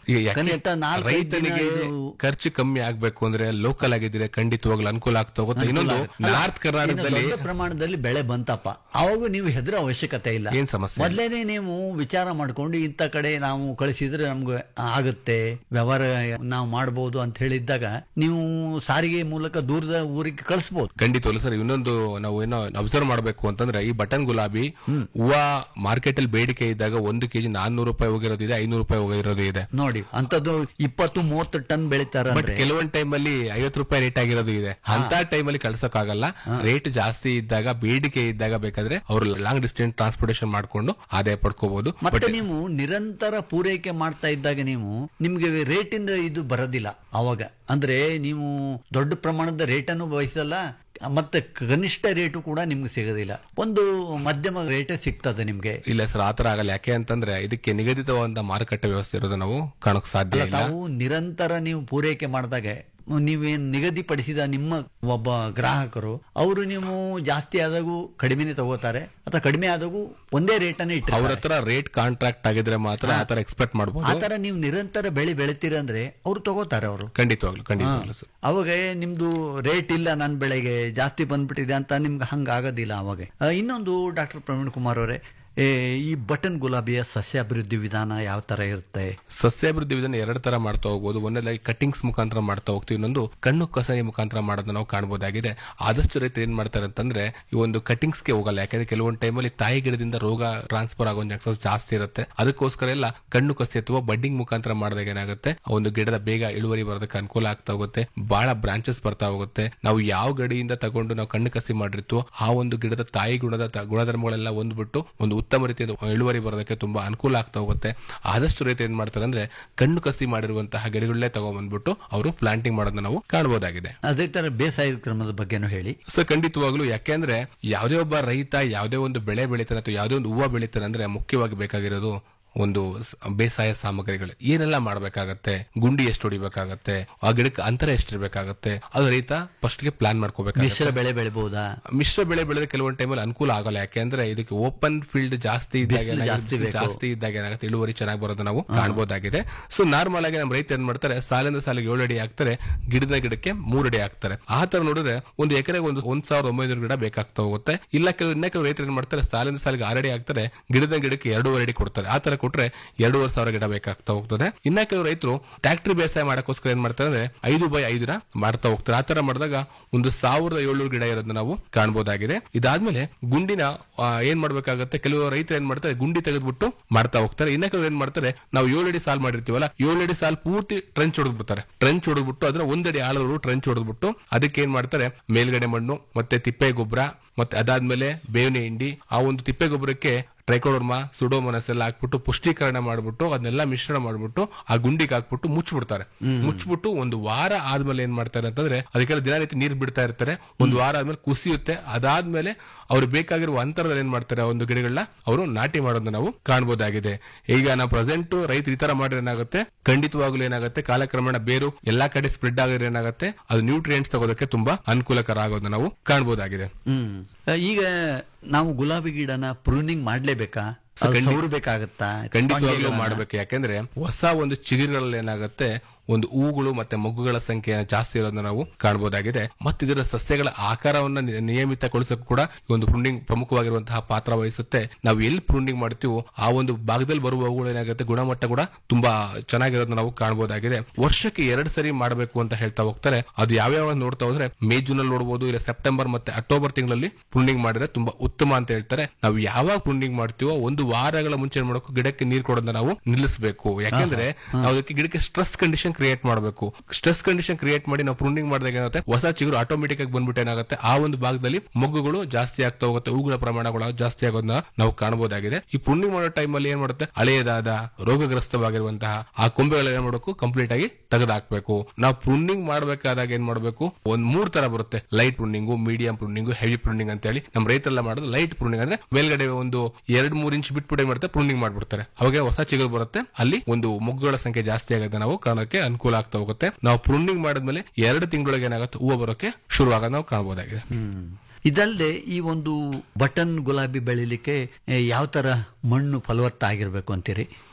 ಈಗ ಯಾಕೆ ಕನಿಷ್ಠ ನಾಲ್ಕೈದು ದಿನ ರೈತನಿಗೆ ಇದು- ಖರ್ಚು ಕಮ್ಮಿ ಆಗ್ಬೇಕು ಅಂದ್ರೆ ಲೋಕಲ್ ಆಗಿದ್ರೆ ಖಂಡಿತವಾಗ್ಲೂ ಅನುಕೂಲ ಆಗ್ತಾ ಹೋಗುತ್ತೆ ಇನ್ನೊಂದು ಅಲ್ಲ, ನಾರ್ತ್ ಕರ್ನಾಟಕದಲ್ಲಿ ಇನ್ನು ದೊಡ್ಡ ಪ್ರಮಾಣದಲ್ಲಿ ಬೆಳೆ ಬಂತಪ್ಪ ಅವಾಗ ನೀವು ಹೆದರ ಅವಶ್ಯಕತೆ ಇಲ್ಲ ಏನ್ ಸಮಸ್ಯೆ ಇಲ್ಲ. ಮೊದಲೇನೆ ನೀವು ವಿಚಾರ ಮಾಡ್ಕೊಂಡು ಇಂಥ ಕಡೆ ನಾವು ಕಳಿಸಿದ್ರೆ ನಮ್ಗೆ ಆಗುತ್ತೆ ವ್ಯವಹಾರ ನಾವು ಮಾಡಬಹುದು ಅಂತ ಹೇಳಿದ್ದಾಗ ನೀವು ಸಾರಿಗೆ ಮೂಲಕ ದೂರದ ಊರಿಗೆ ಕಳಿಸಬಹುದು ಖಂಡಿತವಲ್ಲ ಸರ್ ಇನ್ನೊಂದು ನಾವು ಏನೋ ಅಬ್ಸರ್ವ್ ಮಾಡಬೇಕು ಅಂತಂದ್ರೆ ಈ ಬಟನ್ ಗುಲಾಬಿ ಹೂವ ಮಾರ್ಕೆಟ್ ಅಲ್ಲಿ ಬೇಡಿಕೆ ಇದ್ದಾಗ ಒಂದು ಕೆಜಿ ನಾನ್ನೂರು ರೂಪಾಯಿ ಹೋಗಿರೋದಿದೆ ಐನೂರು ರೂಪಾಯಿ ಹೋಗಿರೋದು ಇದೆ ನೋಡಿ ಅಂತದ್ದು ಇಪ್ಪತ್ತು ಮೂವತ್ತು ಟನ್ ಬೆಳಿತಾರ ಬಟ್ ಅಂದ್ರೆ ಕೆಲವೊಂದ್ ಟೈಮ್ ಅಲ್ಲಿ ಐವತ್ತು ರೂಪಾಯಿ ರೇಟ್ ಆಗಿರೋದು ಇದೆ ಅಂತ ಟೈಮ್ ಅಲ್ಲಿ ಕಳ್ಸಕ್ಕಾಗಲ್ಲ ರೇಟ್ ಜಾಸ್ತಿ ಇದ್ದಾಗ ಬೇಡಿಕೆ ಇದ್ದಾಗ ಬೇಕಾದ್ರೆ ಅವರು ಲಾಂಗ್ ಡಿಸ್ಟೆನ್ಸ್ ಟ್ರಾನ್ಸ್ಪೋರ್ಟೇಷನ್ ಮಾಡ್ಕೊಂಡು ಆದಾಯ ಪಡ್ಕೋಬಹುದು ಮತ್ತೆ ನೀವು ನಿರಂತರ ಪೂರೈಕೆ ಮಾಡ್ತಾ ಇದ್ದಾಗ ನೀವು ನಿಮ್ಗೆ ರೇಟಿಂದ ಇದು ಬರೋದಿಲ್ಲ ಅವಾಗ ಅಂದ್ರೆ ನೀವು ದೊಡ್ಡ ಪ್ರಮಾಣದ ರೇಟನ್ನು ಬಯಸಲ್ಲ ಮತ್ತೆ ಕನಿಷ್ಠ ರೇಟು ಕೂಡ ನಿಮ್ಗೆ ಸಿಗೋದಿಲ್ಲ ಒಂದು ಮಧ್ಯಮ ರೇಟೇ ಸಿಗ್ತದೆ ನಿಮ್ಗೆ ಇಲ್ಲ ಸರ್ ಆತರ ಆಗಲ್ಲ ಯಾಕೆ ಅಂತಂದ್ರೆ ಇದಕ್ಕೆ ನಿಗದಿತವಾದ ಮಾರುಕಟ್ಟೆ ವ್ಯವಸ್ಥೆ ಇರೋದು ನಾವು ಕಾಣಕ್ ಸಾಧ್ಯ ಅಲ್ಲ, ಇಲ್ಲ ತಾವು ನಿರಂತರ ನೀವು ಪೂರೈಕೆ ಮಾಡಿದಾಗ ನೀವೇನ್ ನಿಗದಿಪಡಿಸಿದ ನಿಮ್ಮ ಒಬ್ಬ ಗ್ರಾಹಕರು ಅವರು ನೀವು ಜಾಸ್ತಿ ಆದಾಗೂ ಕಡಿಮೆನೆ ತಗೋತಾರೆ ಅಥವಾ ಕಡಿಮೆ ಆದಾಗೂ ಒಂದೇ ರೇಟನ್ನೇ ಅವ್ರ ಇಟ್ಟಿರ್ತಾರೆ ಹತ್ರ ರೇಟ್ ಕಾಂಟ್ರಾಕ್ಟ್ ಆಗಿದ್ರೆ ಮಾತ್ರ ಆತರ ಎಕ್ಸ್ಪೆಕ್ಟ್ ಆ ಮಾಡಬಹುದು ತರ ನೀವು ನಿರಂತರ ಬೆಳೆ ಬೆಳಿತೀರ ಅಂದ್ರೆ ಅವ್ರು ತಗೋತಾರೆ ಅವರು ಖಂಡಿತವಾಗ್ಲು ಖಂಡಿತವಾಗ್ಲು ಸರ್ ಅವಾಗ ನಿಮ್ದು ರೇಟ್ ಇಲ್ಲ ನನ್ನ ಬೆಳೆಗೆ ಜಾಸ್ತಿ ಬಂದ್ಬಿಟ್ಟಿದೆ ಅಂತ ನಿಮ್ಗೆ ಹಂಗ ಆಗೋದಿಲ್ಲ ಅವಾಗ ಆ, ಇನ್ನೊಂದು ಡಾಕ್ಟರ್ ಪ್ರವೀಣ್ ಕುಮಾರ್ ಅವರೇ ಏ, ಈ ಬಟನ್ ಗುಲಾಬಿಯ ಸಸ್ಯ ಅಭಿವೃದ್ಧಿ ವಿಧಾನ ಯಾವ ತರ ಇರುತ್ತೆ ಸಸ್ಯಾಭಿವೃದ್ಧಿ ವಿಧಾನ ಎರಡು ತರ ಮಾಡ್ತಾ ಹೋಗ್ಬೋದು ಒಂದನೇದಾಗಿ ಕಟಿಂಗ್ಸ್ ಮುಖಾಂತರ ಮಾಡ್ತಾ ಹೋಗ್ತೀವಿ ಇನ್ನೊಂದು ಕಣ್ಣು ಕಸರಿ ಮುಖಾಂತರ ಮಾಡೋದನ್ನ ನಾವು ಕಾಣಬಹುದಾಗಿದೆ ಆದಷ್ಟು ರೈತರು ಏನ್ ಮಾಡ್ತಾರೆ ಅಂತಂದ್ರೆ ಈ ಒಂದು ಕಟಿಂಗ್ಸ್ಗೆ ಹೋಗಲ್ಲ ಯಾಕಂದ್ರೆ ಕೆಲವೊಂದು ಟೈಮಲ್ಲಿ ತಾಯಿ ಗಿಡದಿಂದ ರೋಗ ಟ್ರಾನ್ಸ್ಫರ್ ಆಗೋ ಚಾನ್ಸಸ್ ಜಾಸ್ತಿ ಇರುತ್ತೆ ಅದಕ್ಕೋಸ್ಕರ ಎಲ್ಲ ಕಣ್ಣು ಕಸಿ ಅಥವಾ ಬಡ್ಡಿಂಗ್ ಮುಖಾಂತರ ಮಾಡಿದಾಗ ಏನಾಗುತ್ತೆ ಆ ಒಂದು ಗಿಡದ ಬೇಗ ಇಳುವರಿ ಬರೋದಕ್ಕೆ ಅನುಕೂಲ ಆಗ್ತಾ ಹೋಗುತ್ತೆ ಬಹಳ ಬ್ರಾಂಚಸ್ ಬರ್ತಾ ಹೋಗುತ್ತೆ ನಾವು ಯಾವ ಗಡಿಯಿಂದ ತಗೊಂಡು ನಾವು ಕಣ್ಣು ಕಸಿ ಮಾಡಿರ್ತೀವೋ ಆ ಒಂದು ಗಿಡದ ತಾಯಿ ಗುಣದ ತ- ಗುಣಧರ್ಮಗಳೆಲ್ಲ ಒಂದ್ಬಿಟ್ಟು ಒಂದು ಉತ್ತಮ ರೀತಿಯ ಇಳುವರಿ ಬರೋದಕ್ಕೆ ತುಂಬಾ ಅನುಕೂಲ ಆಗ್ತಾ ಹೋಗುತ್ತೆ ಆದಷ್ಟು ರೈತ ಏನ್ ಮಾಡ್ತಾರೆ ಅಂದ್ರೆ ಕಣ್ಣು ಕಸಿ ಮಾಡಿರುವಂತಹ ಗಿಡಗಳನ್ನೇ ತಗೊಂಡ್ಬಂದ್ಬಿಟ್ಟು ಅವರು ಪ್ಲಾಂಟಿಂಗ್ ಮಾಡೋದನ್ನ ನಾವು ಕಾಣಬಹುದಾಗಿದೆ ಅದೇ ತರ ಬೇಸಾಯದ ಕ್ರಮದ ಬಗ್ಗೆನೂ ಹೇಳಿ ಸೊ ಖಂಡಿತವಾಗ್ಲೂ ಯಾಕೆಂದ್ರೆ ಯಾವುದೇ ಒಬ್ಬ ರೈತ ಯಾವುದೇ ಒಂದು ಬೆಳೆ ಬೆಳಿತಾನೆ ಅಥವಾ ಯಾವುದೇ ಒಂದು ಹೂವು ಬೆಳಿತಾನೆ ಅಂದ್ರೆ ಮುಖ್ಯವಾಗಿ ಬೇಕಾಗಿರೋದು ಒಂದು ಸ- ಬೇಸಾಯ ಸಾಮಗ್ರಿಗಳು ಏನೆಲ್ಲ ಮಾಡ್ಬೇಕಾಗತ್ತೆ ಗುಂಡಿ ಎಷ್ಟು ಹೊಡಿಬೇಕಾಗತ್ತೆ ಆ ಗಿಡಕ್ಕೆ ಅಂತರ ಎಷ್ಟಿರ್ಬೇಕಾಗತ್ತೆ ಅದು ರೈತ ಫಸ್ಟ್ ಗೆ ಪ್ಲಾನ್ ಮಾಡ್ಕೋಬೇಕಾಗುತ್ತೆ ಮಿಶ್ರ ಬೆಳೆ ಬೆಳಿಬಹುದಾ ಮಿಶ್ರ ಬೆಳೆ ಬೆಳೆದ್ರೆ ಕೆಲವೊಂದು ಟೈಮಲ್ಲಿ ಅನುಕೂಲ ಆಗಲ್ಲ ಯಾಕೆಂದ್ರೆ ಇದಕ್ಕೆ ಓಪನ್ ಫೀಲ್ಡ್ ಜಾಸ್ತಿ ಇದ್ದಾಗ ಬಿಸಿಲು ಏನಾಗುತ್ತೆ, ಜಾಸ್ತಿ ಬಿಸಿಲು ಬೇಕು. ಜಾಸ್ತಿ ಇದ್ದಾಗ ಏನಾಗುತ್ತೆ ಇಳುವರಿ ಚೆನ್ನಾಗಿ ಬರೋದು ನಾವು ಕಾಣಬಹುದಾಗಿದೆ ಸೊ ನಾರ್ಮಲ್ ಆಗಿ ನಮ್ಮ ರೈತ ಏನ್ ಮಾಡ್ತಾರೆ ಸಾಲಿಂದ ಸಾಲಿಗೆ ಏಳು ಅಡಿ ಹಾಕ್ತಾರೆ ಗಿಡದ ಗಿಡಕ್ಕೆ ಮೂರು ಅಡಿ ಹಾಕ್ತಾರೆ ಆ ತರ ನೋಡಿದ್ರೆ ಒಂದು ಎಕರೆಗೆ ಒಂದು ಒಂದ್ ಸಾವಿರದ ಒಂಬೈನೂರು ಗಿಡ ಬೇಕಾಗ್ತಾ ಹೋಗುತ್ತೆ ಇಲ್ಲ ಕೆಲವು ಇನ್ನ ಕೆಲವು ರೈತರು ಏನ್ ಮಾಡ್ತಾರೆ ಸಾಲಿಂದ ಸಾಲಿಗೆ ಆರು ಅಡಿ ಹಾಕ್ತಾರೆ ಗಿಡದ ಗಿಡಕ್ಕೆ ಎರಡೂವರೆ ಅಡಿ ಕೊಡ್ತಾರೆ ಆ ತರ ಕೊಟ್ರೆ ಎರಡೂವರೆ ಸಾವಿರ ಗಿಡ ಬೇಕಾಗ್ತಾ ಹೋಗ್ತದೆ ಇನ್ನ ಕೆಲವು ರೈತರು ಟ್ಯಾಕ್ಟ್ರಿ ಬೇಸಾಯ ಮಾಡಕ್ಕೋಸ್ಕರ ಏನ್ ಮಾಡ್ತಾರೆ ಅಂದ್ರೆ ಐದು ಬೈ ಐದರ ಮಾಡ್ತಾ ಹೋಗ್ತಾರೆ ಆ ತರ ಮಾಡಿದಾಗ ಒಂದು ಸಾವಿರದ ಏಳ್ನೂರು ಗಿಡ ಇರೋದನ್ನ ನಾವು ಕಾಣಬಹುದಾಗಿದೆ ಇದಾದ್ಮೇಲೆ ಗುಂಡಿನ ಆ, ಏನ್ ಮಾಡ್ಬೇಕಾಗತ್ತೆ ಕೆಲವು ರೈತರು ಏನ್ ಮಾಡ್ತಾರೆ ಗುಂಡಿ ತೆಗೆದ್ಬಿಟ್ಟು ಮಾಡ್ತಾ ಹೋಗ್ತಾರೆ ಇನ್ನ ಕೆಲವರು ಏನ್ ಮಾಡ್ತಾರೆ ನಾವು ಏಳು ಅಡಿ ಸಾಲ್ ಮಾಡಿರ್ತೀವಲ್ಲ ಏಳು ಅಡಿ ಸಾಲ್ ಪೂರ್ತಿ ಟ್ರೆಂಚ್ ಹೊಡೆದ್ಬಿಡ್ತಾರೆ ಟ್ರೆಂಚ್ ಹೊಡೆದ್ಬಿಟ್ಟು ಅದ್ರ ಒಂದಡಿ ಆಳವರು ಟ್ರೆಂಚ್ ಹೊಡೆದ್ಬಿಟ್ಟು ಅದಕ್ಕೆ ಏನ್ ಮಾಡ್ತಾರೆ ಮೇಲ್ಗಡೆ ಮಣ್ಣು ಮತ್ತೆ ತಿಪ್ಪೆ ಗೊಬ್ಬರ ಮತ್ತೆ ಅದಾದ್ಮೇಲೆ ಬೇವಿನ ಹಿಂಡಿ ಆ ಒಂದು ತಿಪ್ಪೆ ಗೊಬ್ಬರಕ್ಕೆ ಟ್ರೈಕೋಡರ್ಮಾ ಸುಡೋಮನಸ್ ಎಲ್ಲ ಹಾಕ್ಬಿಟ್ಟು ಪುಷ್ಟೀಕರಣ ಮಾಡ್ಬಿಟ್ಟು ಅದನ್ನೆಲ್ಲ ಮಿಶ್ರಣ ಮಾಡ್ಬಿಟ್ಟು ಆ ಗುಂಡಿಗೆ ಹಾಕ್ಬಿಟ್ಟು ಮುಚ್ಚಿಬಿಡ್ತಾರೆ ಮುಚ್ಚಿಬಿಟ್ಟು ಒಂದು ವಾರ ಆದ್ಮೇಲೆ ಏನ್ ಮಾಡ್ತಾರೆ ಅಂತಂದ್ರೆ ಅದಕ್ಕೆಲ್ಲ ದಿನನಿತ್ಯ ನೀರು ಬಿಡ್ತಾ ಇರ್ತಾರೆ ಒಂದು ವಾರ ಆದ್ಮೇಲೆ ಕುಸಿಯುತ್ತೆ ಅದಾದ್ಮೇಲೆ ಅವ್ರು ಬೇಕಾಗಿರುವ ಅಂತರದಲ್ಲಿ ಏನ್ ಮಾಡ್ತಾರೆ ಆ ಒಂದು ಗಿಡಗಳನ್ನ ಅವರು ನಾಟಿ ಮಾಡೋದನ್ನ ನಾವು ಕಾಣಬಹುದಾಗಿದೆ ಈಗ ನಾವು ಪ್ರೆಸೆಂಟ್ ರೈತರು ಈ ತರ ಮಾಡಿದ್ರೆ ಏನಾಗುತ್ತೆ ಖಂಡಿತವಾಗ್ಲೂ ಏನಾಗುತ್ತೆ ಕಾಲಕ್ರಮೇಣ ಬೇರು ಎಲ್ಲಾ ಕಡೆ ಸ್ಪ್ರೆಡ್ ಆಗಿದ್ರೆ ಏನಾಗುತ್ತೆ ಅದು ನ್ಯೂಟ್ರಿಯೆಂಟ್ಸ್ ತಗೋದಕ್ಕೆ ತುಂಬಾ ಅನುಕೂಲಕರ ಆಗೋದನ್ನ ನಾವು ಕಾಣಬಹುದಾಗಿದೆ ಹ್ಮ್ ಆ, ಈಗ ನಾವು ಗುಲಾಬಿ ಗಿಡನ ಪ್ರೂನಿಂಗ್ ಮಾಡ್ಲೇಬೇಕಾ ಸೊ ಖಂಡಿ- ಸೌರ್ಬೇಕಾಗತ್ತಾ ಖಂಡಿತವಾಗ್ಲೂ ಟೊಂಗೆಗಳನ್ನ? ಮಾಡ್ಬೇಕು ಯಾಕೆಂದ್ರೆ ಹೊಸ ಒಂದು ಚಿಗುರುಗಳಲ್ಲಿ ಏನಾಗುತ್ತೆ ಒಂದು ಹೂಗಳು ಮತ್ತೆ ಮೊಗ್ಗುಗಳ ಸಂಖ್ಯೆ ಜಾಸ್ತಿ ಇರೋದನ್ನ ನಾವು ಕಾಣಬಹುದಾಗಿದೆ ಮತ್ತೆ ಇದರ ಸಸ್ಯಗಳ ಆಕಾರವನ್ನ ನಿ- ನಿಯಮಿತಗೊಳಿಸಕ್ಕೂ ಕೂಡ ಈ ಒಂದು ಪ್ರೂನಿಂಗ್ ಪ್ರಮುಖವಾಗಿರುವಂತಹ ಪಾತ್ರ ವಹಿಸುತ್ತೆ ನಾವು ಎಲ್ಲಿ ಪ್ರೂನಿಂಗ್ ಮಾಡ್ತೀವೋ ಆ ಒಂದು ಭಾಗದಲ್ಲಿ ಬರುವ ಹೂಗಳು ಏನಾಗುತ್ತೆ ಗುಣಮಟ್ಟ ಕೂಡ ತುಂಬಾ ಚೆನ್ನಾಗಿರೋದನ್ನ ನಾವು ಕಾಣಬಹುದಾಗಿದೆ ವರ್ಷಕ್ಕೆ ಎರಡು ಸರಿ ಮಾಡಬೇಕು ಅಂತ ಹೇಳ್ತಾ ಹೋಗ್ತಾರೆ ಅದು ಯಾವ್ಯಾವ ನೋಡ್ತಾ ಹೋದ್ರೆ ಮೇ ಜೂನ್ ಅಲ್ಲಿ ನೋಡಬಹುದು ಇಲ್ಲ ಸೆಪ್ಟೆಂಬರ್ ಮತ್ತೆ ಅಕ್ಟೋಬರ್ ತಿಂಗಳಲ್ಲಿ ಪ್ರೂನಿಂಗ್ ಮಾಡಿದ್ರೆ ತುಂಬಾ ಉತ್ತಮ ಅಂತ ಹೇಳ್ತಾರೆ ನಾವು ಯಾವಾಗ ಪ್ರೂನಿಂಗ್ ಮಾಡ್ತೀವೋ ಒಂದು ವಾರಗಳ ಮುಂಚೆ ಏನ್ ಮಾಡಬೇಕು ಗಿಡಕ್ಕೆ ನೀರು ಕೊಡೋದನ್ನ ನಾವು ನಿಲ್ಲಿಸಬೇಕು ಯಾಕೆಂದ್ರೆ ನಾವು ಅದಕ್ಕೆ ಗಿಡಕ್ಕೆ ಸ್ಟ್ರೆಸ್ ಕಂಡೀಷನ್ ಕ್ರಿಯೇಟ್ ಮಾಡಬೇಕು ಸ್ಟ್ರೆಸ್ ಕಂಡೀಷನ್ ಕ್ರಿಯೇಟ್ ಮಾಡಿ ನಾವು ಪ್ರೂನಿಂಗ್ ಮಾಡಿದಾಗ ಏನಾಗುತ್ತೆ ಹೊಸ ಚಿಗುರು ಆಟೋಮೆಟಿಕ್ ಆಗಿ ಬಂದ್ಬಿಟ್ಟು ಏನಾಗುತ್ತೆ ಆ ಒಂದು ಭಾಗದಲ್ಲಿ ಮೊಗ್ಗುಗಳು ಜಾಸ್ತಿ ಆಗ್ತಾ ಹೋಗುತ್ತೆ ಹೂಗಳ ಪ್ರಮಾಣಗಳು ಜಾಸ್ತಿ ಆಗೋದನ್ನ ನಾವು ಕಾಣಬಹುದಾಗಿದೆ ಈ ಪ್ರೂನಿಂಗ್ ಮಾಡೋ ಟೈಮ್ ಅಲ್ಲಿ ಏನ್ ಮಾಡುತ್ತೆ ಹಳೆಯದಾದ ರೋಗಗ್ರಸ್ತವಾಗಿರುವಂತಹ ಆ ಕೊಂಬೆಗಳು ಏನ್ ಮಾಡಬೇಕು ಕಂಪ್ಲೀಟ್ ಆಗಿ ತೆಗೆದಾಕ್ಬೇಕು ನಾವು ಪ್ರೂನಿಂಗ್ ಮಾಡಬೇಕಾದಾಗ ಏನ್ ಮಾಡಬೇಕು ಒಂದ್ ಮೂರ್ ತರ ಬರುತ್ತೆ light pruning medium pruning heavy pruning ಅಂತ ಹೇಳಿ ನಮ್ಮ ರೈತರೆಲ್ಲ ಮಾಡೋದು ಲೈಟ್ ಪ್ರೂನಿಂಗ್ ಅಂದ್ರೆ ಮೇಲ್ಗಡೆ ಒಂದು ಎರಡ್ ಮೂರ್ ಇಂಚ್ ಬಿಟ್ಬಿಟ್ಟು ಏನ್ ಮಾಡ್ತಾರೆ ಪ್ರೂನಿಂಗ್ ಮಾಡ್ಬಿಡ್ತಾರೆ ಅವಾಗ ಹೊಸ ಚಿಗುರು ಬರುತ್ತೆ ಅಲ್ಲಿ ಒಂದು ಮೊಗ್ಗುಗಳ ಸಂಖ್ಯೆ ಜಾಸ್ತಿ ಆಗೋದನ್ನ ನಾವು ಕಾಣೋಕೆ ಅನುಕೂಲ ಆಗ್ತಾ ಹೋಗುತ್ತೆ ನಾವು ಪ್ರೂನಿಂಗ್ ಮಾಡಿದ್ಮೇಲೆ ಎರಡು ತಿಂಗಳೊಳಗೆ ಏನಾಗುತ್ತೆ ಹೂವು ಬರೋಕೆ ಶುರು ಆಗೋದು ನಾವು ಕಾಣಬಹುದಾಗಿದೆ ಹ್ಮ್ ಇದಲ್ಲದೆ ಈ ಒಂದು ಬಟನ್ ಗುಲಾಬಿ ಬೆಳಿಲಿಕ್ಕೆ ಯಾವ ತರ ಮಣ್ಣು ಫಲವತ್ತಾಗಿರ್ಬೇಕು ಅಂತೀರಿ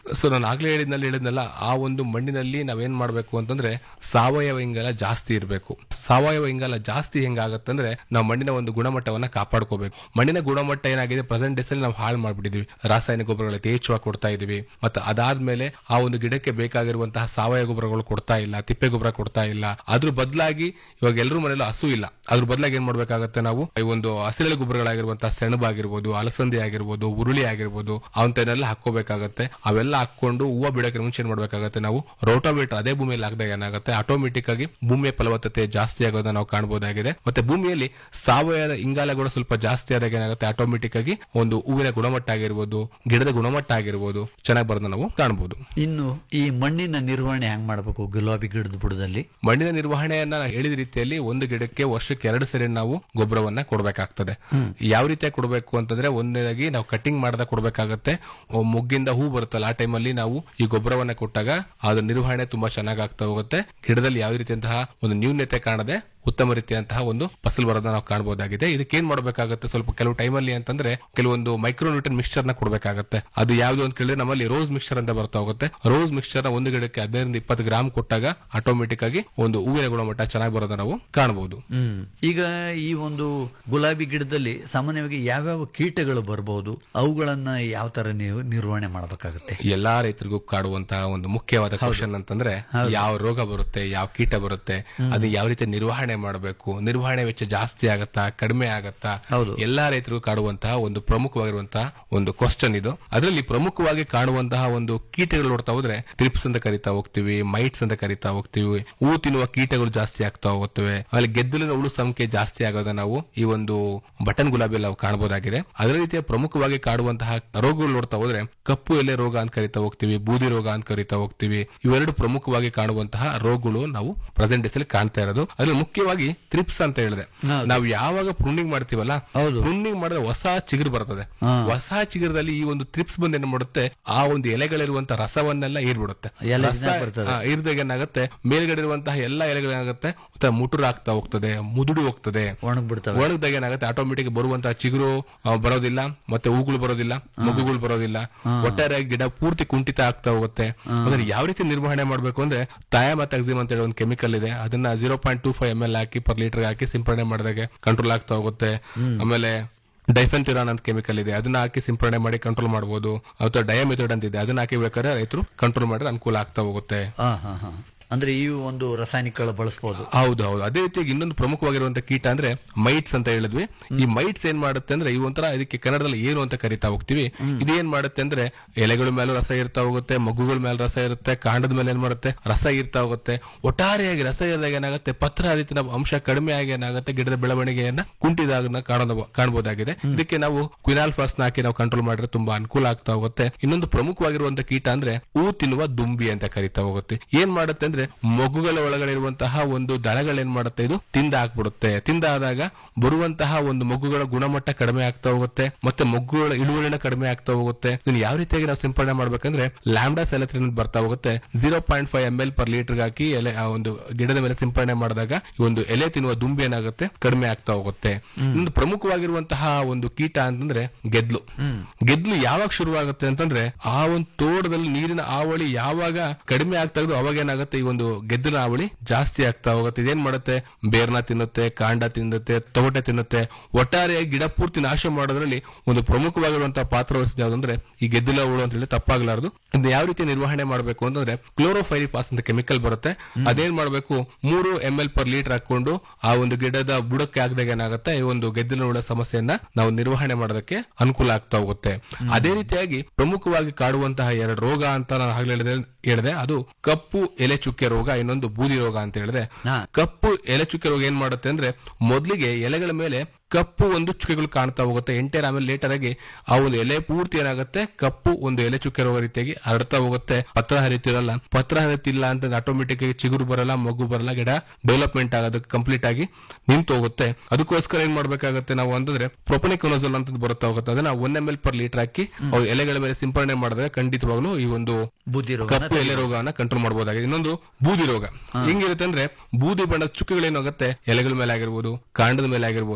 ಸೊ ನಾನು ಆಗ್ಲೇ ಹೇಳಿದ್ನಲ್ಲಿ ಹೇಳಿದ್ನಲ್ಲ ಆ ಒಂದು ಮಣ್ಣಿನಲ್ಲಿ ನಾವೇನ್ ಮಾಡ್ಬೇಕು ಅಂತಂದ್ರೆ ಸಾವಯವ ಇಂಗಾಲ ಜಾಸ್ತಿ ಇರಬೇಕು ಸಾವಯವ ಇಂಗಾಲ ಜಾಸ್ತಿ ಹೆಂಗಾಗತ್ತಂದ್ರೆ ನಾವು ಮಣ್ಣಿನ ಒಂದು ಗುಣಮಟ್ಟವನ್ನ ಕಾಪಾಡ್ಕೋಬೇಕು ಮಣ್ಣಿನ ಗುಣಮಟ್ಟ ಏನಾಗಿದೆ ಪ್ರೆಸೆಂಟ್ ಡೇಸ್ ಅಲ್ಲಿ ನಾವು ಹಾಳು ಮಾಡ್ಬಿಟ್ಟಿದೀವಿ ರಾಸಾಯನಿಕ ಗೊಬ್ಬರಗಳು ಯಥೇಚ್ಛವಾಗಿ ಕೊಡ್ತಾ ಇದೀವಿ ಮತ್ತೆ ಅದಾದ್ಮೇಲೆ ಆ ಒಂದು ಗಿಡಕ್ಕೆ ಬೇಕಾಗಿರುವಂತಹ ಸಾವಯವ ಗೊಬ್ಬರಗಳು ಕೊಡ್ತಾ ಇಲ್ಲ ತಿಪ್ಪೆ ಗೊಬ್ಬರ ಕೊಡ್ತಾ ಇಲ್ಲ ಅದ್ರ ಬದಲಾಗಿ ಇವಾಗ ಎಲ್ಲರೂ ಮನೇಲಿ ಹಸು ಇಲ್ಲ ಅದ್ರ ಬದಲಾಗಿ ಏನ್ ಮಾಡ್ಬೇಕಾಗತ್ತೆ ನಾವು ಈ ಒಂದು ಹಸಿರೆಳೆ ಗೊಬ್ಬರಗಳಾಗಿರುವಂತಹ ಸೆಣಬಾಗಿರ್ಬೋದು ಅಲಸಂದಿ ಆಗಿರ್ಬೋದು ಉರುಳಿ ಆಗಿರ್ಬೋದು ಅವಂತನೆಲ್ಲ ಹಾಕೋಬೇಕಾಗತ್ತೆ ಅವೆಲ್ಲ ಹಾಕೊಂಡು ಹೂವು ಬಿಡಕ್ಕೆ ಮುಂಚೆ ಏನ್ ಮಾಡ್ಬೇಕಾಗತ್ತೆ ನಾವು ರೋಟೋಮೀಟರ್ ಅದೇ ಭೂಮಿಯಲ್ಲಿ ಹಾಕಿದಾಗ ಏನಾಗುತ್ತೆ ಆಟೋಮೆಟಿಕ್ ಆಗಿ ಭೂಮಿಯ ಫಲವತ್ತತೆ ಜಾಸ್ತಿ ಆಗೋದನ್ನ ನಾವು ಕಾಣಬಹುದಾಗಿದೆ ಮತ್ತೆ ಭೂಮಿಯಲ್ಲಿ ಸಾವಯವ ಇಂಗಾಲ ಕೂಡ ಸ್ವಲ್ಪ ಜಾಸ್ತಿ ಆದಾಗ ಏನಾಗುತ್ತೆ ಆಟೋಮೆಟಿಕ್ ಆಗಿ ಒಂದು ಹೂವಿನ ಗುಣಮಟ್ಟ ಆಗಿರ್ಬೋದು ಗಿಡದ ಗುಣಮಟ್ಟ ಆಗಿರ್ಬೋದು ಚೆನ್ನಾಗಿ ಬರೋದನ್ನ ನಾವು ಕಾಣಬಹುದು ಇನ್ನು ಈ ಮಣ್ಣಿನ ನಿರ್ವಹಣೆ ಹೆಂಗ್ ಮಾಡಬೇಕು ಗುಲಾಬಿ ಗಿಡದ ಬುಡದಲ್ಲಿ ಮಣ್ಣಿನ ನಿರ್ವಹಣೆಯನ್ನ ನಾನು ಹೇಳಿದ ರೀತಿಯಲ್ಲಿ ಒಂದು ಗಿಡಕ್ಕೆ ವರ್ಷಕ್ಕೆ ಎರಡು ಸರಿ ನಾವು ಗೊಬ್ಬರವನ್ನ ಕೊಡಬೇಕಾಗ್ತದೆ ಯಾವ ರೀತಿಯಾಗಿ ಕೊಡಬೇಕು ಅಂತಂದ್ರೆ ಒಂದನೇದಾಗಿ ನಾವು ಕಟಿಂಗ್ ಮಾಡದ ಕೊಡಬೇಕಾಗತ್ತೆ ಮುಗ್ಗಿಂದ ಹೂ ಬರುತ್ತಲ್ಲ ಆ ಟೈಮಲ್ಲಿ ನಾವು ಈ ಗೊಬ್ಬರವನ್ನ ಕೊಟ್ಟಾಗ ಅದು ನಿರ್ವಹಣೆ ತುಂಬಾ ಚೆನ್ನಾಗಿ ಆಗ್ತಾ ಹೋಗುತ್ತೆ ಗಿಡದಲ್ಲಿ ಯಾವ ರೀತಿಯಂತಹ ಒಂದು ನ್ಯೂನ್ಯತೆ ಕಾಣದೆ ಉತ್ತಮ ರೀತಿಯಂತಹ ಒಂದು ಫಸಲು ಬರೋದನ್ನ ನಾವು ಕಾಣಬಹುದಾಗಿದೆ ಇದಕ್ಕೆ ಏನ್ ಮಾಡಬೇಕಾಗುತ್ತೆ ಸ್ವಲ್ಪ ಕೆಲವು ಟೈಮಲ್ಲಿ ಅಂತಂದ್ರೆ ಕೆಲವೊಂದು ಮೈಕ್ರೋನ್ಯೂಟನ್ ಮಿಕ್ಸ್ಚರ್ ನ ಕೊಡಬೇಕಾಗುತ್ತೆ ಅದು ಯಾವ್ದು ಅಂತ ಕೇಳಿದ್ರೆ ನಮ್ಮಲ್ಲಿ ರೋಸ್ ಮಿಕ್ಸ್ಚರ್ ಅಂತ ಬರ್ತಾ ಹೋಗುತ್ತೆ ರೋಸ್ ಮಿಕ್ಸ್ಚರ್ ನ ಒಂದು ಗಿಡಕ್ಕೆ ಹದಿನೈದರಿಂದ ಇಪ್ಪತ್ತು ಗ್ರಾಮ್ ಕೊಟ್ಟಾಗ ಆಟೋಮೆಟಿಕ್ ಆಗಿ ಒಂದು ಹೂವಿನ ಗುಣಮಟ್ಟ ಚೆನ್ನಾಗಿ ಬರೋದನ್ನ ನಾವು ಕಾಣಬಹುದು ಹ್ಮ್ ಈಗ ಈ ಒಂದು ಗುಲಾಬಿ ಗಿಡದಲ್ಲಿ ಸಾಮಾನ್ಯವಾಗಿ ಯಾವ್ಯಾವ ಕೀಟಗಳು ಬರಬಹುದು ಅವುಗಳನ್ನ ಯಾವ ತರ ನೀವು ನಿರ್ವಹಣೆ ಮಾಡಬೇಕಾಗುತ್ತೆ ಎಲ್ಲಾ ರೈತರಿಗೂ ಕಾಡುವಂತಹ ಒಂದು ಮುಖ್ಯವಾದ ಕ್ವಶನ್ ಅಂತಂದ್ರೆ ಯಾವ ರೋಗ ಬರುತ್ತೆ ಯಾವ ಕೀಟ ಬರುತ್ತೆ ಅದು ಯಾವ ರೀತಿ ನಿರ್ವಹಣೆ ಮಾಡಬೇಕು ನಿರ್ವಹಣೆ ವೆಚ್ಚ ಜಾಸ್ತಿ ಆಗತ್ತಾ ಕಡಿಮೆ ಆಗತ್ತಾ ಹೌದು. ಎಲ್ಲಾ ರೈತರಿಗೂ ಕಾಡುವಂತಹ ಒಂದು ಪ್ರಮುಖವಾಗಿರುವಂತಹ ಒಂದು ಕ್ವಶನ್ ಇದು ಅದರಲ್ಲಿ ಪ್ರಮುಖವಾಗಿ ಕಾಣುವಂತಹ ಒಂದು ಕೀಟಗಳು ನೋಡ್ತಾ ಹೋದ್ರೆ ಟ್ರಿಪ್ಸ್ ಅಂತ ಕರಿತಾ ಹೋಗ್ತೀವಿ ಮೈಟ್ಸ್ ಅಂತ ಕರಿತಾ ಹೋಗ್ತೀವಿ ಹೂ ತಿನ್ನುವ ಕೀಟಗಳು ಜಾಸ್ತಿ ಆಗ್ತಾ ಹೋಗುತ್ತವೆ ಆಮೇಲೆ ಗೆದ್ದಲಿನ ಹುಳು ಸಂಖ್ಯೆ ಜಾಸ್ತಿ ಆಗೋದನ್ನ ನಾವು ಈ ಒಂದು ಬಟನ್ ಗುಲಾಬಿ ನಾವು ಕಾಣಬಹುದಾಗಿದೆ ಅದರ ರೀತಿಯ ಪ್ರಮುಖವಾಗಿ ಕಾಡುವಂತಹ ರೋಗಗಳು ನೋಡ್ತಾ ಹೋದ್ರೆ ಕಪ್ಪು ಎಲೆ ರೋಗ ಅಂತ ಕರಿತಾ ಹೋಗ್ತೀವಿ ಬೂದಿ ರೋಗ ಅಂತ ಕರಿತಾ ಹೋಗ್ತೀವಿ ಇವೆರಡು ಪ್ರಮುಖವಾಗಿ ಕಾಣುವಂತಹ ರೋಗಗಳು ನಾವು ಪ್ರೆಸೆಂಟ್ ಡೇಸ್ ಅಲ್ಲಿ ಕಾಣ್ತಾ ಇರೋದು ಅದ್ರಲ್ಲಿ ಮುಖ್ಯವಾಗಿ ತ್ರಿಪ್ಸ್ ಅಂತ ಹೇಳಿದೆ ನಾವು ಯಾವಾಗ ಪ್ರೂನಿಂಗ್ ಮಾಡ್ತೀವಲ್ಲ ಹೌದು. ಪ್ರೂನಿಂಗ್ ಮಾಡಿದ್ರೆ ಹೊಸ ಚಿಗುರು ಬರ್ತದೆ ಹೊಸ ಚಿಗುರದಲ್ಲಿ ಈ ಒಂದು ತ್ರಿಪ್ಸ್ ಬಂದ್ ಏನ್ ಮಾಡುತ್ತೆ ಆ ಒಂದು ಎಲೆಗಳಿರುವಂತಹ ರಸವನ್ನೆಲ್ಲ ಹೀರ್ಬಿಡುತ್ತೆ ಎಲೆ ರಸ ದಿನ ಬರ್ತದೆ. ಆ, ಹೀರ್ದಾಗ ಏನಾಗುತ್ತೆ ಮೇಲ್ಗಡೆ ಇರುವಂತಹ ಎಲ್ಲಾ ಎಲೆಗಳೇನಾಗುತ್ತೆ ಒಂಥರ ಮುಟುರು ಆಗ್ತಾ ಹೋಗ್ತದೆ ಮುದುಡಿ ಹೋಗ್ತದೆ ಒಣಗ್ಬಿಡ್ತವೆ ಒಣಗಿದಾಗ ಏನಾಗುತ್ತೆ ಆಟೋಮೆಟಿಕ್ ಬರುವಂತಹ ಚಿಗುರು ಆ, ಬರೋದಿಲ್ಲ ಮತ್ತೆ ಹೂಗಳು ಬರೋದಿಲ್ಲ ಮಗುಗಳು ಬರೋದಿಲ್ಲ ಒಟ್ಟಾರೆ ಗಿಡ ಪೂರ್ತಿ ಕುಂಠಿತ ಆಗ್ತಾ ಹೋಗುತ್ತೆ ಅಂದ್ರೆ ಯಾವ ರೀತಿ ನಿರ್ವಹಣೆ ಮಾಡಬೇಕು ಅಂದ್ರೆ ಥಯಾಮಥಾಕ್ಸಿಮ್ ಅಂತ ಹೇಳಿ ಒಂದು ಕೆಮಿಕಲ್ ಇದೆ ಅದನ್ನ zero point two five M L ಹಾಕಿ ಪರ್ ಲೀಟರ್ ಹಾಕಿ ಸಿಂಪಡಣೆ ಮಾಡಿದಾಗ ಕಂಟ್ರೋಲ್ ಆಗ್ತಾ ಹೋಗುತ್ತೆ ಆಮೇಲೆ ಡೈಫೆನ್ಥಿರಾನ್ ಅಂತ ಕೆಮಿಕಲ್ ಇದೆ ಅದನ್ನ ಹಾಕಿ ಸಿಂಪಡಣೆ ಮಾಡಿ ಕಂಟ್ರೋಲ್ ಮಾಡಬಹುದು ಅಥವಾ ಡಯಾಮಿಥೋಡ್ ಅಂತ ಇದೆ ಅದನ್ನ ಹಾಕಿ ಬೇಕಾದ್ರೆ ರೈತರು ಕಂಟ್ರೋಲ್ ಮಾಡಿದ್ರೆ ಅನುಕೂಲ ಆಗ್ತಾ ಹೋಗುತ್ತೆ ಹಾ ಹಾ ಹಾ ಅಂದ್ರೆ ಈ ಒಂದು ರಾಸಾಯನಿಕಗಳು ಬಳಸಬಹುದು ಹೌದು ಹೌದು ಅದೇ ರೀತಿಯಾಗಿ ಇನ್ನೊಂದು ಪ್ರಮುಖವಾಗಿರುವಂತಹ ಕೀಟ ಅಂದ್ರೆ ಮೈಟ್ಸ್ ಅಂತ ಹೇಳಿದ್ವಿ ಈ ಮೈಟ್ಸ್ ಏನ್ ಮಾಡುತ್ತೆ ಅಂದ್ರೆ ಈ ಒಂಥರ ಇದಕ್ಕೆ ಕನ್ನಡದಲ್ಲಿ ಏನು ಅಂತ ಕರಿತಾ ಹೋಗ್ತೀವಿ ಇದು ಏನ್ ಮಾಡುತ್ತೆ ಅಂದ್ರೆ ಎಲೆಗಳ ಮೇಲೂ ರಸ ಇರ್ತಾ ಹೋಗುತ್ತೆ ಮಗುಗಳ ಮೇಲೆ ರಸ ಇರುತ್ತೆ ಕಾಂಡದ ಮೇಲೆ ಏನ್ ಮಾಡುತ್ತೆ ರಸ ಇರ್ತಾ ಹೋಗುತ್ತೆ ಒಟ್ಟಾರೆಯಾಗಿ ರಸ ಇರಿದಾಗ ಏನಾಗುತ್ತೆ ಪತ್ರ ರೀತಿಯ ಅಂಶ ಕಡಿಮೆ ಆಗಿ ಏನಾಗುತ್ತೆ ಗಿಡದ ಬೆಳವಣಿಗೆಯನ್ನ ಕುಂಟಿದಾಗ ಕಾಣೋದ ಕಾಣಬಹುದಾಗಿದೆ ಇದಕ್ಕೆ ನಾವು ಕ್ವಿನಾಲ್ ಫಾಸ್ ಹಾಕಿ ನಾವು ಕಂಟ್ರೋಲ್ ಮಾಡಿದ್ರೆ ತುಂಬಾ ಅನುಕೂಲ ಆಗ್ತಾ ಹೋಗುತ್ತೆ ಇನ್ನೊಂದು ಪ್ರಮುಖವಾಗಿರುವಂತಹ ಕೀಟ ಅಂದ್ರೆ ಹೂ ತಿನ್ನುವ ದುಂಬಿ ಅಂತ ಕರಿತಾ ಹೋಗುತ್ತೆ ಏನ್ ಮಾಡುತ್ತೆ ಅಂದ್ರೆ ಮಗುಗಳ ಒಳಗಡೆ ಇರುವಂತಹ ಒಂದು ದಳಗಳೇನ್ ಮಾಡುತ್ತೆ ಇದು ತಿಂದ ಹಾಕ್ಬಿಡುತ್ತೆ ತಿಂದಾದಾಗ ಬರುವಂತಹ ಒಂದು ಮಗುಗಳ ಗುಣಮಟ್ಟ ಕಡಿಮೆ ಆಗ್ತಾ ಹೋಗುತ್ತೆ ಮತ್ತೆ ಮಗುಗಳ ಇಳುವರಿನ ಕಡಿಮೆ ಆಗ್ತಾ ಹೋಗುತ್ತೆ ಇದನ್ನ ಯಾವ ರೀತಿಯಾಗಿ ನಾವು ಸಿಂಪಡಣೆ ಮಾಡ್ಬೇಕಂದ್ರೆ ಲ್ಯಾಂಬ್ಡಾ ಸೆಲೆತ್ರಿನ್ ಬರ್ತಾ ಹೋಗುತ್ತೆ zero point five M L per litre ಹಾಕಿ ಎಲೆ ಆ ಒಂದು ಗಿಡದ ಮೇಲೆ ಸಿಂಪಡಣೆ ಮಾಡಿದಾಗ ಈ ಒಂದು ಎಲೆ ತಿನ್ನುವ ದುಂಬಿ ಏನಾಗುತ್ತೆ ಕಡಿಮೆ ಆಗ್ತಾ ಹೋಗುತ್ತೆ ಇನ್ನೊಂದು ಪ್ರಮುಖವಾಗಿರುವಂತಹ ಒಂದು ಕೀಟ ಅಂತಂದ್ರೆ ಗೆದ್ಲು ಗೆದ್ಲು ಯಾವಾಗ ಶುರುವಾಗುತ್ತೆ ಅಂತಂದ್ರೆ ಆ ಒಂದು ತೋಟದಲ್ಲಿ ನೀರಿನ ಆವಳಿ ಯಾವಾಗ ಕಡಿಮೆ ಆಗ್ತಾ ಇದ್ದು ಅವಾಗ ಏನಾಗುತ್ತೆ ಈ ಒಂದು ಗೆದ್ದಲ ಆವಳಿ ಜಾಸ್ತಿ ಆಗ್ತಾ ಹೋಗುತ್ತೆ ಇದೇನ್ ಮಾಡುತ್ತೆ ಬೇರ್ನ ತಿನ್ನುತ್ತೆ ಕಾಂಡ ತಿನ್ನುತ್ತೆ ತೊಗಟೆ ತಿನ್ನುತ್ತೆ ಒಟ್ಟಾರೆಯಾಗಿ ಗಿಡ ಪೂರ್ತಿ ನಾಶ ಮಾಡೋದ್ರಲ್ಲಿ ಒಂದು ಪ್ರಮುಖವಾಗಿರುವಂತಹ ಪಾತ್ರ ವಹಿಸಿದ ಯಾವ್ದಂದ್ರೆ ಈ ಗೆದ್ದಲ ಹುಳು ಅಂತ ಹೇಳಿ ತಪ್ಪಾಗಲಾರದು ಇದನ್ನ ಯಾವ ರೀತಿ ನಿರ್ವಹಣೆ ಮಾಡಬೇಕು ಅಂತಂದ್ರೆ ಕ್ಲೋರೋಫೈರಿಪಾಸ್ ಅಂತ ಕೆಮಿಕಲ್ ಬರುತ್ತೆ ಅದೇನ್ ಮಾಡಬೇಕು ಮೂರು ಎಂ ಎಲ್ ಪರ್ ಲೀಟರ್ ಹಾಕೊಂಡು ಆ ಒಂದು ಗಿಡದ ಬುಡಕ್ಕೆ ಹಾಕಿದಾಗ ಏನಾಗುತ್ತೆ ಈ ಒಂದು ಗೆದ್ದಲ ಹುಳ ಸಮಸ್ಯೆಯನ್ನ ನಾವು ನಿರ್ವಹಣೆ ಮಾಡೋದಕ್ಕೆ ಅನುಕೂಲ ಆಗ್ತಾ ಹೋಗುತ್ತೆ ಅದೇ ರೀತಿಯಾಗಿ ಪ್ರಮುಖವಾಗಿ ಕಾಡುವಂತಹ ಎರಡು ರೋಗ ಅಂತ ನಾನು ಆಗ್ಲೇ ಹೇಳಿದೆ ಹೇಳಿದೆ ಅದು ಕಪ್ಪು ಎಲೆ ಚುಕ್ಕೆ ರೋಗ ಇನ್ನೊಂದು ಬೂದಿ ರೋಗ ಅಂತ ಹೇಳಿದೆ ಹಾ. ಕಪ್ಪು ಎಲೆ ಚುಕ್ಕೆ ರೋಗ ಏನ್ ಮಾಡುತ್ತೆ ಅಂದ್ರೆ ಮೊದಲಿಗೆ ಎಲೆಗಳ ಮೇಲೆ ಕಪ್ಪು ಒಂದು ಚುಕ್ಕೆಗಳು ಕಾಣ್ತಾ ಹೋಗುತ್ತೆ ಎಂಟೇರ್ ಆಮೇಲೆ ಲೇಟರ್ ಆಗಿ ಆ ಒಂದು ಎಲೆ ಪೂರ್ತಿ ಏನಾಗುತ್ತೆ ಕಪ್ಪು ಒಂದು ಎಲೆ ಚುಕ್ಕೆ ರೋಗ ರೀತಿಯಾಗಿ ಹರಡ್ತಾ ಹೋಗುತ್ತೆ ಪತ್ರ ಹರಿತಿರಲ್ಲ ಪತ್ರ ಹರಿತಿಲ್ಲ ಅಂತ ಆಟೋಮೆಟಿಕ್ ಆಗಿ ಚಿಗುರು ಬರಲ್ಲ ಮಗು ಬರಲ್ಲ ಗಿಡ ಡೆವಲಪ್ಮೆಂಟ್ ಆಗೋದಕ್ಕೆ ಕಂಪ್ಲೀಟ್ ಆಗಿ ನಿಂತು ಹೋಗುತ್ತೆ ಅದಕ್ಕೋಸ್ಕರ ಏನ್ ಮಾಡ್ಬೇಕಾಗುತ್ತೆ ನಾವು ಅಂತಂದ್ರೆ ಪ್ರೊಪನಿಕೊನೋಸಲ್ ಅಂತ ಬರುತ್ತಾ ಹೋಗುತ್ತೆ ಅದನ್ನ one M L per litre ಹಾಕಿ ಅವು ಎಲೆಗಳ ಮೇಲೆ ಸಿಂಪಡಣೆ ಮಾಡಿದಾಗ ಖಂಡಿತವಾಗ್ಲೂ ಈ ಒಂದು ಬುದ್ಧಿ ರೋಗ ಕಪ್ಪು ಎಲೆ ರೋಗವನ್ನ ಕಂಟ್ರೋಲ್ ಮಾಡಬಹುದಾಗಿದೆ ಇನ್ನೊಂದು ಬೂದಿ ರೋಗ ಹೆಂಗಿರುತ್ತೆ ಅಂದ್ರೆ ಬೂದಿ ಬಣ್ಣದ ಚುಕ್ಕೆಗಳೇನಾಗುತ್ತೆ ಎಲೆಗಳ ಮೇಲೆ ಆಗಿರ್ಬೋದು ಕಾಂಡದ ಮೇಲೆ ಆಗಿರ್ಬೋದು ತೊಗಟೆ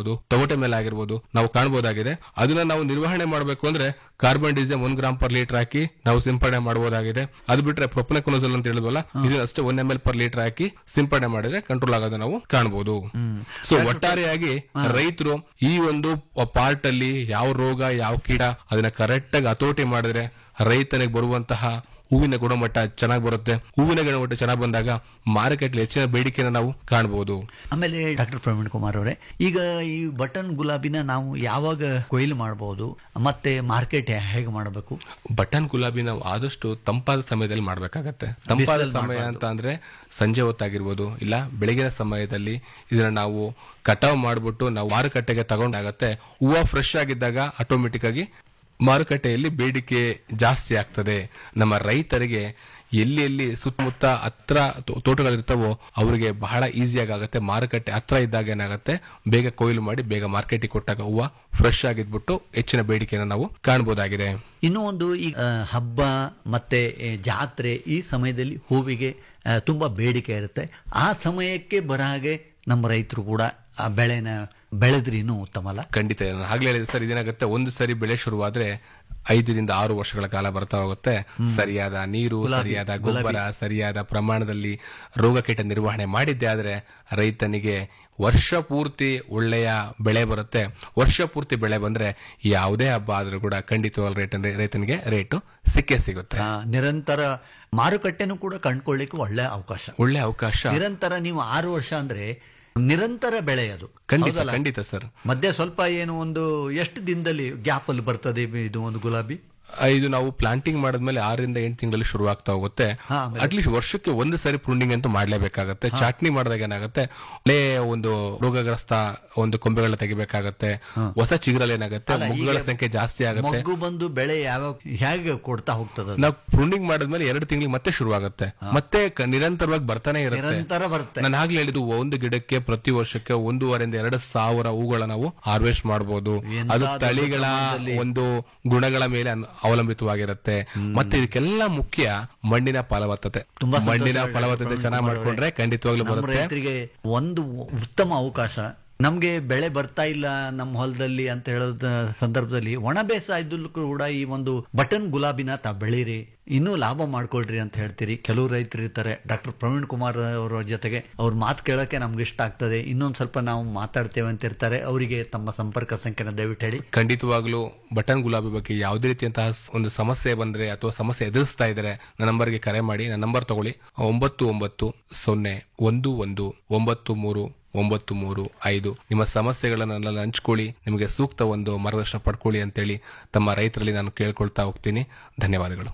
ತೋಟ ಮೇಲೆ ಆಗಿರ್ಬೋದು ನಾವು ಕಾಣಬಹುದಾಗಿದೆ ಅದನ್ನ ನಾವು ನಿರ್ವಹಣೆ ಮಾಡಬೇಕು ಅಂದ್ರೆ ಕಾರ್ಬನ್ ಡೀಸೆಲ್ ಒಂದ್ ಗ್ರಾಮ್ ಪರ್ ಲೀಟರ್ ಹಾಕಿ ನಾವು ಸಿಂಪಡಣೆ ಮಾಡಬಹುದಾಗಿದೆ ಅದು ಬಿಟ್ರೆ ಪ್ರೊಪನೆಕೊನೋಸಲ್ ಅಂತ ಹೇಳಿದ್ವಲ್ಲ ಇದನ್ನ ಅಷ್ಟೇ one M L per litre ಹಾಕಿ ಸಿಂಪಡಣೆ ಮಾಡಿದ್ರೆ ಕಂಟ್ರೋಲ್ ಆಗೋದು ನಾವು ಕಾಣಬಹುದು ಸೊ ಒಟ್ಟಾರೆಯಾಗಿ ರೈತರು ಈ ಒಂದು ಪಾರ್ಟ್ ಅಲ್ಲಿ ಯಾವ ರೋಗ ಯಾವ ಕೀಟ ಅದನ್ನ ಕರೆಕ್ಟ್ ಆಗಿ ಹತೋಟಿ ಮಾಡಿದ್ರೆ ರೈತನಿಗೆ ಬರುವಂತಹ ಹೂವಿನ ಗುಣಮಟ್ಟ ಚೆನ್ನಾಗಿ ಬರುತ್ತೆ ಹೂವಿನ ಗುಣಮಟ್ಟ ಚೆನ್ನಾಗಿ ಬಂದಾಗ ಮಾರುಕಟ್ಟೆ ಹೆಚ್ಚಿನ ಬೇಡಿಕೆನ ನಾವು ಕಾಣಬಹುದು ಆಮೇಲೆ ಡಾಕ್ಟರ್ ಪ್ರವೀಣ್ ಕುಮಾರ್ ಅವರೇ ಈಗ ಈ ಬಟನ್ ಗುಲಾಬಿನ ನಾವು ಯಾವಾಗ ಕೊಯ್ಲು ಮಾಡಬಹುದು ಮತ್ತೆ ಮಾರ್ಕೆಟ್ ಹೇಗೆ ಮಾಡಬೇಕು ಬಟನ್ ಗುಲಾಬಿ ನಾವು ಆದಷ್ಟು ತಂಪಾದ ಸಮಯದಲ್ಲಿ ಮಾಡ್ಬೇಕಾಗತ್ತೆ ತಂಪಾದ ಬಿಸಿಲಲ್ಲಿ ಸಮಯ ಮಾಡ್ಬಾರ್ದು. ಅಂತ ಅಂದ್ರೆ ಸಂಜೆ ಹೊತ್ತಾಗಿರ್ಬೋದು ಇಲ್ಲ ಬೆಳಗಿನ ಸಮಯದಲ್ಲಿ ಇದನ್ನ ನಾವು ಕಟಾವ್ ಮಾಡ್ಬಿಟ್ಟು ನಾವು ಮಾರುಕಟ್ಟೆಗೆ ತಗೊಂಡಾಗತ್ತೆ ಹೂವು ಫ್ರೆಶ್ ಆಗಿದ್ದಾಗ ಆಟೋಮೆಟಿಕ್ ಆಗಿ ಮಾರುಕಟ್ಟೆಯಲ್ಲಿ ಬೇಡಿಕೆ ಜಾಸ್ತಿ ಆಗ್ತದೆ ನಮ್ಮ ರೈತರಿಗೆ ಎಲ್ಲಿ ಎಲ್ಲಿ ಸುತ್ತಮುತ್ತ ಹತ್ರ ತೋ- ತೋಟಗಳಿರ್ತಾವೋ ಅವರಿಗೆ ಬಹಳ ಈಸಿಯಾಗಿ ಆಗುತ್ತೆ ಮಾರುಕಟ್ಟೆ ಹತ್ರ ಇದ್ದಾಗ ಏನಾಗುತ್ತೆ ಬೇಗ ಕೊಯ್ಲು ಮಾಡಿ ಬೇಗ ಮಾರ್ಕೆಟಿಗೆ ಕೊಟ್ಟಾಗ ಹೂವು ಫ್ರೆಶ್ ಆಗಿದ್ಬಿಟ್ಟು ಹೆಚ್ಚಿನ ಬೇಡಿಕೆನ ನಾವು ಕಾಣಬಹುದಾಗಿದೆ ಇನ್ನೂ ಒಂದು ಈ ಆ, ಹಬ್ಬ ಮತ್ತೆ ಆ, ಜಾತ್ರೆ ಈ ಸಮಯದಲ್ಲಿ ಹೂವಿಗೆ ಆ, ತುಂಬಾ ಬೇಡಿಕೆ ಇರುತ್ತೆ ಆ ಸಮಯಕ್ಕೆ ಬರ ಹಾಗೆ ನಮ್ಮ ರೈತರು ಕೂಡ ಆ ಬೆಳೆನ ಬೆಳೆದ್ರಿ ಇನ್ನೂ ಉತ್ತಮ ಅಲ್ಲ ಖಂಡಿತ ನಾನು ಆಗ್ಲೇ ಹೇಳಿದೆ ಸರ್ ಇದೇನಾಗುತ್ತೆ ಒಂದು ಸರಿ ಬೆಳೆ ಶುರುವಾದ್ರೆ ಐದರಿಂದ ಆರು ವರ್ಷಗಳ ಕಾಲ ಬರ್ತಾ ಹೋಗುತ್ತೆ ಸರಿಯಾದ ನೀರು ಗುಲಾಬಿ, ಸರಿಯಾದ ಗೊಬ್ಬರ ಸರಿಯಾದ ಪ್ರಮಾಣದಲ್ಲಿ ರೋಗಕೀಟ ನಿರ್ವಹಣೆ ಮಾಡಿದ್ದೆ ಆದ್ರೆ ರೈತನಿಗೆ ವರ್ಷ ಪೂರ್ತಿ ಒಳ್ಳೆಯ ಬೆಳೆ ಬರುತ್ತೆ ವರ್ಷ ಪೂರ್ತಿ ಬೆಳೆ ಬಂದ್ರೆ ಯಾವುದೇ ಹಬ್ಬ ಆದ್ರೂ ಕೂಡ ಖಂಡಿತವಾಗ್ಲೂ ರೇಟ್ ರೈತನಿಗೆ ರೇಟು ಸಿಕ್ಕೇ ಸಿಗುತ್ತೆ ಆ, ನಿರಂತರ ಮಾರುಕಟ್ಟೆನೂ ಕೂಡ ಕಂಡ್ಕೊಳ್ಳಿಕ್ಕೆ ಒಳ್ಳೆ ಅವಕಾಶ ಒಳ್ಳೆ ಅವಕಾಶ ನಿರಂತರ ನೀವು ಆರು ವರ್ಷ ಅಂದ್ರೆ ನಿರಂತರ ಬೆಳೆ ಅದು ಖಂಡಿತ ಹೌದಲ್ಲ? ಖಂಡಿತ ಸರ್ ಮಧ್ಯೆ ಸ್ವಲ್ಪ ಏನು ಒಂದು ಎಷ್ಟು ದಿನದಲ್ಲಿ ಗ್ಯಾಪ್ ಅಲ್ಲಿ ಬರ್ತದೆ ಇದು ಒಂದು ಗುಲಾಬಿ ಆ, ಇದು ನಾವು ಪ್ಲಾಂಟಿಂಗ್ ಮಾಡಿದ್ಮೇಲೆ ಆರರಿಂದ ಎಂಟು ತಿಂಗಳಲ್ಲಿ ಶುರು ಆಗ್ತಾ ಹೋಗುತ್ತೆ ಹಾ, ಆಮೇಲೆ? ಅಟ್ಲೀಸ್ಟ್ ವರ್ಷಕ್ಕೆ ಒಂದು ಸರಿ ಪ್ರೂನಿಂಗ್ ಅಂತೂ ಮಾಡ್ಲೇಬೇಕಾಗತ್ತೆ ಚಾಟ್ನಿ ಮಾಡಿದಾಗ ಏನಾಗುತ್ತೆ ಒಳ್ಳೆ ಒಂದು ರೋಗಗ್ರಸ್ತ ಒಂದು ಕೊಂಬೆಗಳನ್ನ ತೆಗಿಬೇಕಾಗತ್ತೆ ಹೊಸ ಚಿಗುರಲ್ಲಿ ಏನಾಗುತ್ತೆ ಅಲ್ಲ, ಮೊಗ್ಗುಗಳ ಈಗ ಸಂಖ್ಯೆ ಜಾಸ್ತಿ ಆಗುತ್ತೆ ಮಗ್ಗು ಬಂದು ಬೆಳೆ ಯಾವ ಹೇಗೆ ಕೊಡ್ತಾ ಹೋಗ್ತದ ಅದು? ನಾವು ಪ್ರೂನಿಂಗ್ ಮಾಡಿದ್ಮೇಲೆ ಎರಡು ತಿಂಗಳಿಗೆ ಮತ್ತೆ ಶುರು ಆಗುತ್ತೆ ಮತ್ತೆ ಕ- ನಿರಂತರವಾಗಿ ಬರ್ತಾನೆ ಇರುತ್ತೆ ನಿರಂತರ ಬರುತ್ತೆ ನಾನು ಆಗ್ಲೇ ಹೇಳಿದ್ದು ಒಂದು ಗಿಡಕ್ಕೆ ಪ್ರತಿ ವರ್ಷಕ್ಕೆ ಒಂದೂವರೆಯಿಂದ ಎರಡು ಸಾವಿರ ಹೂಗಳ ನಾವು ಹಾರ್ವೆಸ್ಟ್ ಮಾಡಬಹುದು ಎಂತ ಅದು ದೊಡ್ಡ ತಳಿಗಳ ಪ್ರಮಾಣದಲ್ಲಿ. ಒಂದು ಗುಣಗಳ ಮೇಲೆ ಅನ್- ಅವಲಂಬಿತವಾಗಿರುತ್ತೆ ಮತ್ತೆ ಇದಕ್ಕೆಲ್ಲ ಮುಖ್ಯ ಮಣ್ಣಿನ ಫಲವತ್ತತೆ ತುಂಬಾ ಸಂತೋಷ ಮಣ್ಣಿನ ಡಾಕ್ಟರ್ ಫಲವತ್ತತೆ ಪ್ರವೀಣ್ ಚೆನ್ನಾಗಿ ಕುಮಾರ್ ಮಾಡ್ಕೊಂಡ್ರೆ ಅವರೇ. ಖಂಡಿತವಾಗ್ಲೂ ನಮ್ಮ ಬರುತ್ತೆ ರೈತರಿಗೆ ಒಂದು ಉತ್ತಮ ಅವಕಾಶ ನಮ್ಗೆ ಬೆಳೆ ಬರ್ತಾ ಇಲ್ಲ ನಮ್ಮ ಹೊಲದಲ್ಲಿ ಅಂತ ಹೇಳೋದ ಸಂದರ್ಭದಲ್ಲಿ ಒಣ ಬೇಸಾಯದಲ್ಲೂ ಕೂಡ ಈ ಒಂದು ಬಟನ್ ಗುಲಾಬಿನ ತಾ ಬೆಳೀರಿ ಇನ್ನೂ ಲಾಭ ಮಾಡ್ಕೊಳ್ರಿ ಅಂತ ಹೇಳ್ತೀರಿ ಕೆಲವು ರೈತರು ಇರ್ತಾರೆ ಡಾಕ್ಟರ್ ಪ್ರವೀಣ್ ಕುಮಾರ್ ಅವರ ಜೊತೆಗೆ ಅವ್ರ ಮಾತು ಕೇಳೋಕೆ ನಮ್ಗೆ ಇಷ್ಟ ಆಗ್ತದೆ ಇನ್ನೊಂದ್ ಸ್ವಲ್ಪ ನಾವು ಮಾತಾಡ್ತೇವೆ ಅಂತ ಇರ್ತಾರೆ ಅವರಿಗೆ ತಮ್ಮ ಸಂಪರ್ಕ ಸಂಖ್ಯೆನ ದಯವಿಟ್ಟು ಹೇಳಿ ಖಂಡಿತವಾಗ್ಲೂ ಬಟನ್ ಗುಲಾಬಿ ಬಗ್ಗೆ ಯಾವುದೇ ರೀತಿಯಂತಹ ಸ್- ಒಂದು ಸಮಸ್ಯೆ ಬಂದ್ರೆ ಅಥವಾ ಸಮಸ್ಯೆ ಎದುರಿಸ್ತಾ ಇದ್ರೆ ನನ್ನ ನಂಬರ್ಗೆ ಕರೆ ಮಾಡಿ ನನ್ನ ನಂಬರ್ ತಗೊಳ್ಳಿ ಒಂಬತ್ತು ಒಂಬತ್ತು ಸೊನ್ನೆ ಒಂದು ಒಂದು ಒಂಬತ್ತು ಮೂರು ಒಂಬತ್ತು ಮೂರು ಐದು ನಿಮ್ಮ ಸಮಸ್ಯೆಗಳನ್ನೆಲ್ಲ ಹಂಚ್ಕೊಳ್ಳಿ ನಿಮಗೆ ಸೂಕ್ತ ಒಂದು ಮಾರ್ಗದರ್ಶನ ಪಡ್ಕೊಳ್ಳಿ ಅಂತೇಳಿ ತಮ್ಮ ರೈತರಲ್ಲಿ ನಾನು ಕೇಳ್ಕೊಳ್ತಾ ಹೋಗ್ತೀನಿ ಧನ್ಯವಾದಗಳು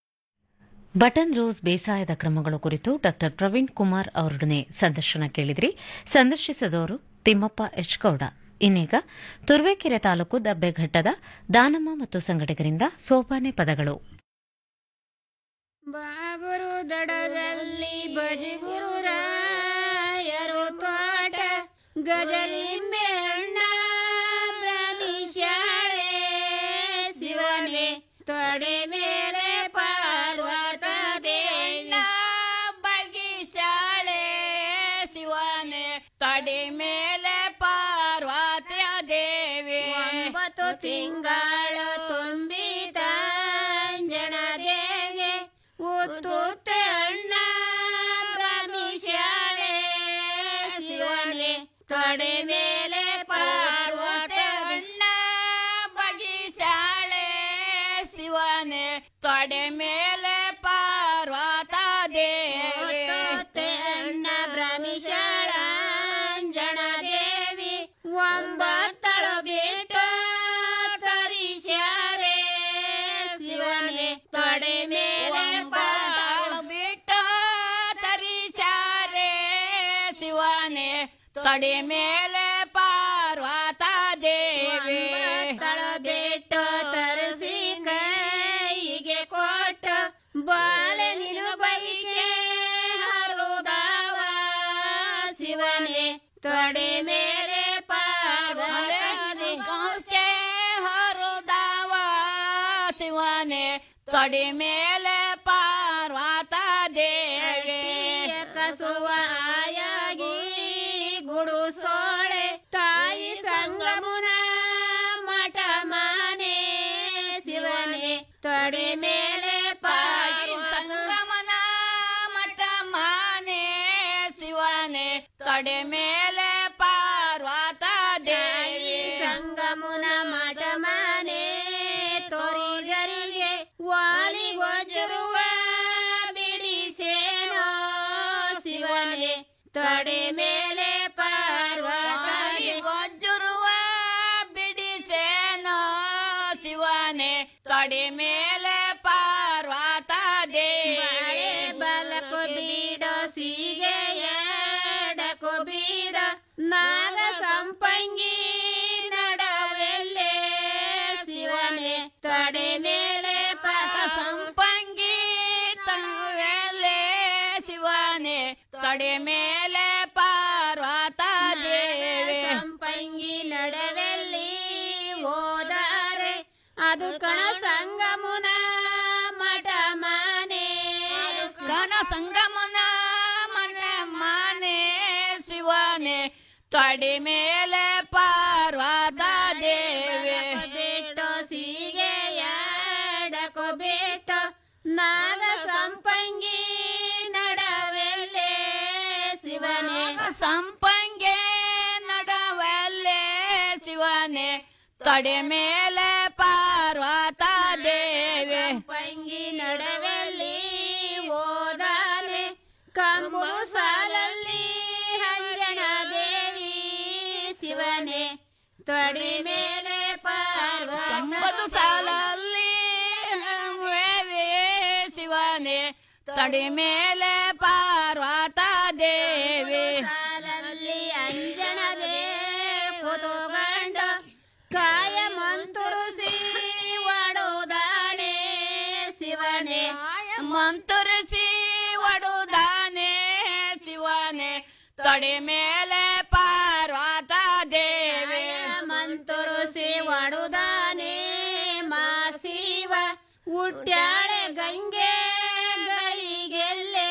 ಬಟನ್ ರೋಸ್ ಬೇಸಾಯದ ಕ್ರಮಗಳು ಕುರಿತು ಡಾ ಪ್ರವೀಣ್ ಕುಮಾರ್ ಅವರೊಡನೆ ಸಂದರ್ಶನ ಕೇಳಿದ್ರಿ ಸಂದರ್ಶಿಸಿದವರು ತಿಮ್ಮಪ್ಪ ಎಚ್ ಗೌಡ ಇನ್ನೀಗ ತುರುವೇಕೆರೆ ತಾಲೂಕು ದಬ್ಬೆಘಟ್ಟದ ದಾನಮ್ಮ ಮತ್ತು ಸಂಘಟಕರಿಂದ ಸೋಪಾನೆ ಪದಗಳು ಬಾಗುರು ದಡದಲ್ಲಿ ಬಜಿಗುರು ರಾಯರು ತೋಟ ಗಜಲಿಂಬೆ ಅಣ್ಣ ಬ್ರಹ್ಮಿಶಾಳೆ ಶಿವನೇ ತೊಡೆ ಮೇಲೆ ಪಾರ್ವತ ಬೇಣ್ಣ ಬಗಿಶಾಳೆ ಶಿವನೇ ತೊಡೆ ಮೇಲೆ ಪಾರ್ವತಿಯ ದೇವಿ ಒಂಬತ್ತು ತಿಂಗಳು ತುಂಬಿದ ಅಂಜನ ದೇವಿ ಉತ್ತುತ್ತೆ ಅಣ್ಣ ಬ್ರಹ್ಮಿಶಾಳೆ ಶಿವನೇ ತೊಡೆ ಮೇಲೆ ಪಾರ್ವತಿ ಅಣ್ಣ ಬಗಿಶಾಳೆ ಶಿವನೇ ತೊಡೆ ಮೇಲೆ ಪಾರ್ವತ ದೇವಿ ಅಣ್ಣ ಬ್ರಹ್ಮಿಶಾಳ ಅಂಜನ ದೇವಿ ಒಂಬತ್ತಳು ಬಿಟ್ಟು ತರಿಸ್ಯಾರೆ ಶಿವನೇ ತೊಡೆ ಮೇಲೆ ಪಾಳು ಬಿಟ್ಟು ತರಿಸ್ಯಾರೆ ಶಿವನೇ ತೊಡೆ ಮೇಲೆ ಪಾರ್ವತ ದೇವಿ ತಳ ಬಿಟ್ಟು ತರಿಸಿ ಕೈಗೆ ಕೊಟ್ಟು ಬಾಲೆ ನಿಲು ಬೈಗೆ ಹರುದಾವ ಶಿವನೇ ತೊಡೆ ಮೇಲೆ ಪಾರ್ವತಿ ಕೌಕೆ ಹರುದಾವ ಶಿವನೇ ತೊಡೆ ಮೇಲೆ ಪಾರ್ವತ ದೇವಿ ಕಸುವ ಆಯಾಗಿ ಗುಡು ಸೋಳೆ ತಾಯಿ ಸಂಗಮ ತೊಡೆ ಮೇಲೆ ಪಾರ್ವತ ದೇವಿ ಸಂಗಮುನ ಮಠ ಮನೆ ತೋರಿಗರಿಗೆ ವಾಲಿಗೊಜ್ಜರುವ ಬಿಡಿಸೇನೋ ಶಿವನೇ ತೊಡೆ ಮೇಲೆ ಪಾರ್ವತ ಗೊಜ್ಜುರುವ ಬಿಡಿಸೇನೋ ಶಿವನೇ ತೊಡೆ ಮೇಲೆ ಪಾರ್ವತ ದೇವಿ ಬಲಕು ಬೀಡ ಸೀಗೆ ಎಡಕು ಬೀಡ ನಾಗ ಸಂಪಂಗಿ ನಡವೆಲ್ಲೇ ಶಿವನೇ ತೊಡೆ ಮೇಲೆ ಪಾರ ಸಂಪಂಗಿ ತಣವೆಲ್ಲೇ ಶಿವನೇ ತೊಡೆ ಮೇಲೆ ಪಾರ್ವತ ದೇವಿ ಸಂಪಂಗಿ ನಡವೆಲ್ಲಿ ಹೋದರೆ ಅದು ಕಣ ಸಂಗಮುನ ಮಠ ಮನೆ ಕಣ ಸಂಗಮುನ ಮನೆ ಮನೆ ಶಿವನೇ ತೊಡೆ ಮೇಲೆ ಪಾರ್ವತ ದೇವಿ ಬಿಟ್ಟು ಸೀಗೆ ಎಡಕೋ ಬಿಟ್ಟು ನಾಗ ಸಂಪಂಗಿ ನಡವೆಲ್ಲೇ ಶಿವನೇ ಸಂಪಂಗೆ ನಡವೆಲ್ಲೇ ಶಿವನೇ ತೊಡೆ ಮೇಲೆ ಪಾರ್ವತ ದೇವಿ ಸಂಪಂಗಿ ನಡವೆಲ್ಲಿ ಓದಾನೆ ಕಂಬು ಸಾಲಲ್ಲಿ ಹಂಜಣ ದೇವಿ ಶಿವನೇ ತೊಡೆ ಮೇಲೆ ಪಾರ್ವತ ಸಾಲಲ್ಲಿ ದೇವಿ ಶಿವನೇ ತೊಡೆ ಮೇಲೆ ಪಾರ್ವತ ದೇವಿ ಸಾಲಲ್ಲಿ ಅಂಜನ ಕೂತುಕೊಂಡ ಕಾಯ ಮಂತುರುಸಿ ಒಡುದಾನೆ ಶಿವನೇ ಮಂತುರುಸಿ ಒಡುದಾನೆ ಶಿವನೇ ತೊಡೆ ಮೇಲೆ ಪಾರ್ವತ ದೇವಿ ಮಂತುರುಸಿ ಒಡುದಾನೆ ಮಾ ಶಿವ ಹುಟ್ಟ್ಯಾಳೆ ಗಂಗೆ ಗಳಿಗೆಲ್ಲೇ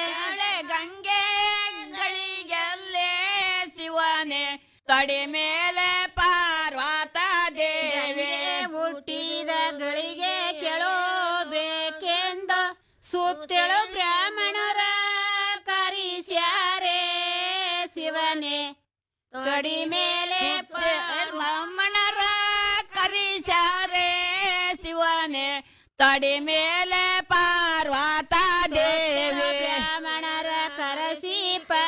ಗಂಗೆ ಗಳಿಗೆಲ್ಲೇ ಶಿವನೇ ತೊಡೆ ಮೇಲೆ ಪಾರ್ವತ ದೇವಿ ಹುಟ್ಟಿದ ಗಳಿಗೆ ಕೇಳೋಬೇಕೆಂದ ಸುತ್ತೇಳು ಬ್ರಾಹ್ಮಣರ ಕರಿಸ್ಯಾರೆ ಶಿವನೇ ತೊಡಿ ಮೇಲೆ ಬ್ರಾಹ್ಮಣರ ಕರಿಸ್ಯಾರೆ ಶಿವನೇ ತೊಡಿ ಮೇಲೆ ಪಾರ್ವತ ದೇವಿ ಬ್ರಾಹ್ಮಣರ ಕರಸಿ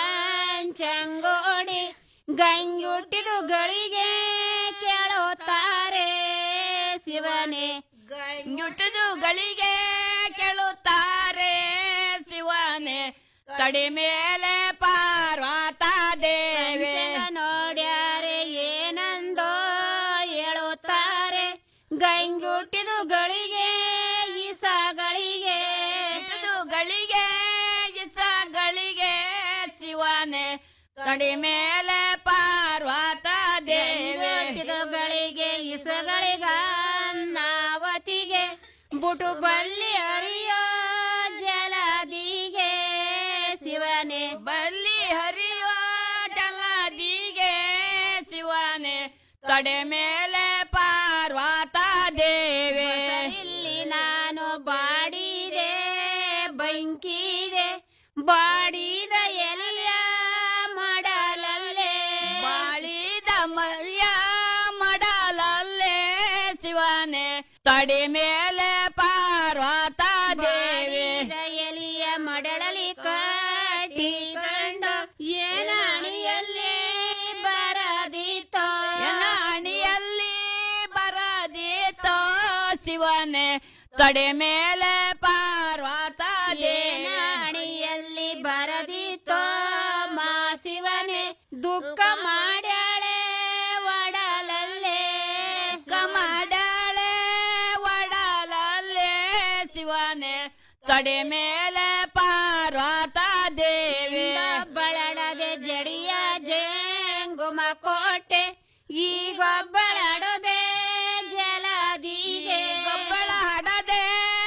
ಪಂಚಂಗೋಡಿ ಗಂಗುಟ್ಟಿದು ಗಳಿಗೆ ಕೇಳುತ್ತಾರೆ ಶಿವನೇ ಗಂಗುಟ್ಟಿದು ಗಳಿಗೆ ಕೇಳುತ್ತಾರೆ ಶಿವನೇ ತಡಿ ಮೇಲೆ ಪಾರ್ವತ ದೇವಿ ನೋಡ್ಯಾರೆ ಏನಂದೋ ಹೇಳುತ್ತಾರೆ ಗಂಗುಟ್ಟಿದು ಗಳಿಗೆ ಇಸಗಳಿಗೆ ಗಳಿಗೆ ಇಸಗಳಿಗೆ ಶಿವನೇ ತಡಿ ಮೇಲೆ ಪಾರ್ವತ ದೇವಿ ಗಳಿಗೆ ಇಸಗಳಿಗ ನಾವತಿಗೆ ಬುಟು ಬಲ್ಲಿ ಹರಿಯೋ ಜಲದಿಗೆ ಶಿವನೇ ಬಲ್ಲಿ ಹರಿಯೋ ಜಲದಿಗೆ ಶಿವನೇ ತಡೆ ಮೇಲೆ ಪಾರ್ವತ ದೇವಿ ಇಲ್ಲಿ ನಾನು ಬಾಡಿದೆ ಬಂಕಿದೆ ಬಾಡಿದ ಎಲೆಯ ಮಾಡಲಲ್ಲೇ ಬಾಳಿದ ಮರ್ಯ ಮಾಡಲಲ್ಲೇ ಶಿವನೇ ತಡಿ ಮೇಲೆ ಪಾರ್ವತ ದೇವಿ ಎಲಿಯ ಮಡಳಲಿ ಕಟ್ಟಿಕೊಂಡು ಏನ ಅಣಿಯಲ್ಲಿ ಬರದಿತ್ತೋ ಅಣಿಯಲ್ಲಿ ಬರದಿತ್ತೋ ಶಿವನೇ ತಡೆ ಮೇಲೆ ಪಾರ್ವತ ಅಣಿಯಲ್ಲಿ ಬರದಿತ್ತೋ ಮಾ ಶಿವನೇ ದುಃಖ ಮಾಡ್ಯಾಳೆ ಒಡಲಲ್ಲೇ ಮಾಡಾಳೆ ಒಡಲಲ್ಲೇ ಶಿವನೇ ತಡೆ ಮೇಲೆ ಪಾರ್ವತ ದೇವಿ ಬಳಡದೆ ಜಡಿಯ ಜೇಂಗುಮ ಕೋಟೆ ಈಗ ಬಳಡದೆ ಜಲದಿಗೆ ಗೊಬ್ಬಳ ಹಡದೆ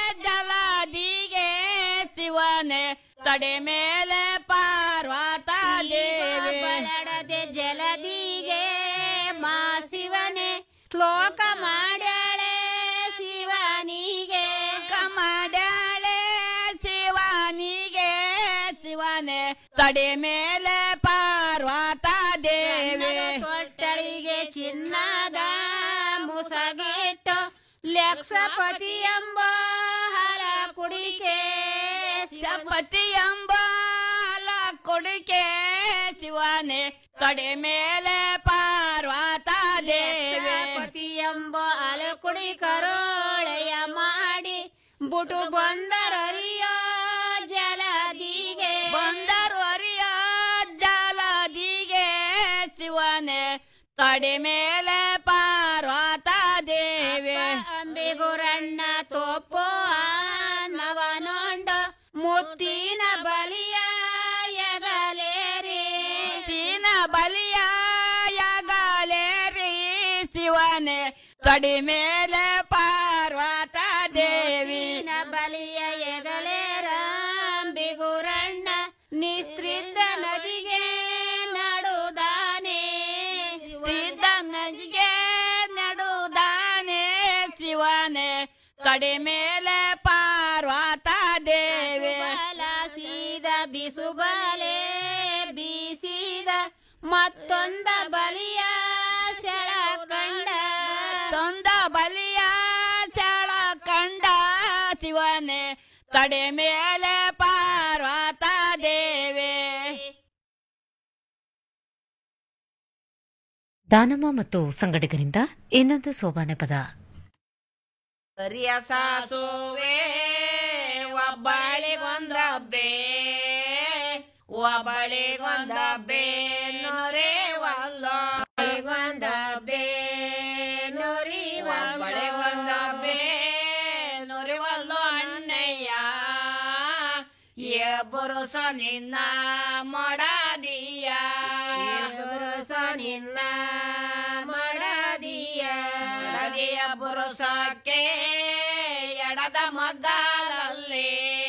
ಜಲದಿಗೆ ಶಿವನೇ ತಡೆ ಮೇಲೆ ಪಾರ್ವತ ದೇವಿ ಬಳಡದೆ ಜಲದಿಗೆ ಮಾ ಶಿವನೇ ಶ್ಲೋಕ ಮಾಡ್ಯಾಳೆ ಶಿವನಿಗೆ ಮಾಡ್ಯಾಳೆ ಶಿವನಿಗೆ ಶಿವನೇ ತಡೆ ಮೇಲೆ ಪಾರ್ವ ಲಕ್ಷಪತಿ ಎಂಬ ಹಲ ಕುಡಿಕೆ ಶಪತಿ ಎಂಬ ಹಲ ಕುಡಿಕೆ ಶಿವನೇ ತೊಡೆ ಮೇಲೆ ಪಾರ್ವತ ದೇವಿ ಪತಿ ಎಂಬ ಅಲ ಕುಡಿ ಕರೋಳೆಯ ಮಾಡಿ ಬುಟು ಬಂದರರಿಯ ಜಲದಿಗೆ ಬಂದರು ಅರಿಯ ಜಲದಿಗೆ ಶಿವನೇ ತೊಡೆ ಮೇಲೆ ಪಾರ್ವತ ದೇವಿ ಅಂಬಿಗುರಣ್ಣ ತೋಪು ನವನೊಂಡ ಮುತ್ತಿನ ಬಲಿಯ ಯಗಲೇರಿ ಮುತ್ತಿನ ಬಲಿಯ ಯಗಲೇರಿ ಶಿವನೇ ತೊಡಿ ಮೇಲೆ ಪಾರ್ವತ ದೇವಿ ಬಲಿಯ ಎಗಲೇರ ಬಿಗುರಣ್ಣ ನಿಸ್ತ್ರಿದ್ದ ನದಿಗೆ ನಡುದಾನೆ ಸ್ತ್ರಿದ್ದ ನದಿಗೆ ನಡುದಾನೆ ಶಿವನೇ ತೊಡೆ ಮೇಲೆ ಪಾರ್ವತ ದೇವಿ ಸೀದ ಬಿಸುಬಲೆ ಬೀಸಿದ ಮತ್ತೊಂದ ಬಲಿಯ ಸೆಳ ಕಂಡ ತೊಂದ ಬಲಿಯ ಸೆಳ ಕಂಡ ಶಿವನೇ ತಡೆ ಮೇಲೆ ಪಾರ್ವತ ದೇವಿ ದಾನಮ್ಮ ಮತ್ತು ಸಂಗಡಿಗರಿಂದ ಇನ್ನೊಂದು ಸೋಬಾನೆ ಪದ ಕರಿಯ ಸಾಸುವೆ ಒಬ್ಬಳಿಗೊಂದಬ್ಬೆ ಒಬ್ಬಳಿಗೊಂದಬ್ಬೆ ನೊರೆ ವಲ್ಲ ಗೊಂದಬ್ಬೆ ನೊರಿ ಒಬ್ಬಳಿಗೊಂದಬ್ಬೆ ನೊರಿ ವಲ್ಲು ಅಣ್ಣಯ್ಯ ಎಬ್ಬರುಸ ನಿನ್ನ ಮಾಡದಿಯ ಎಬ್ಬರುಸ ನಿನ್ನ ಮಾಡದಿಯ ಎಡಗೆಯ ಬುರುಸಕ್ಕೆ ಎಡದ ಮಗ್ಗಾಲಲ್ಲಿ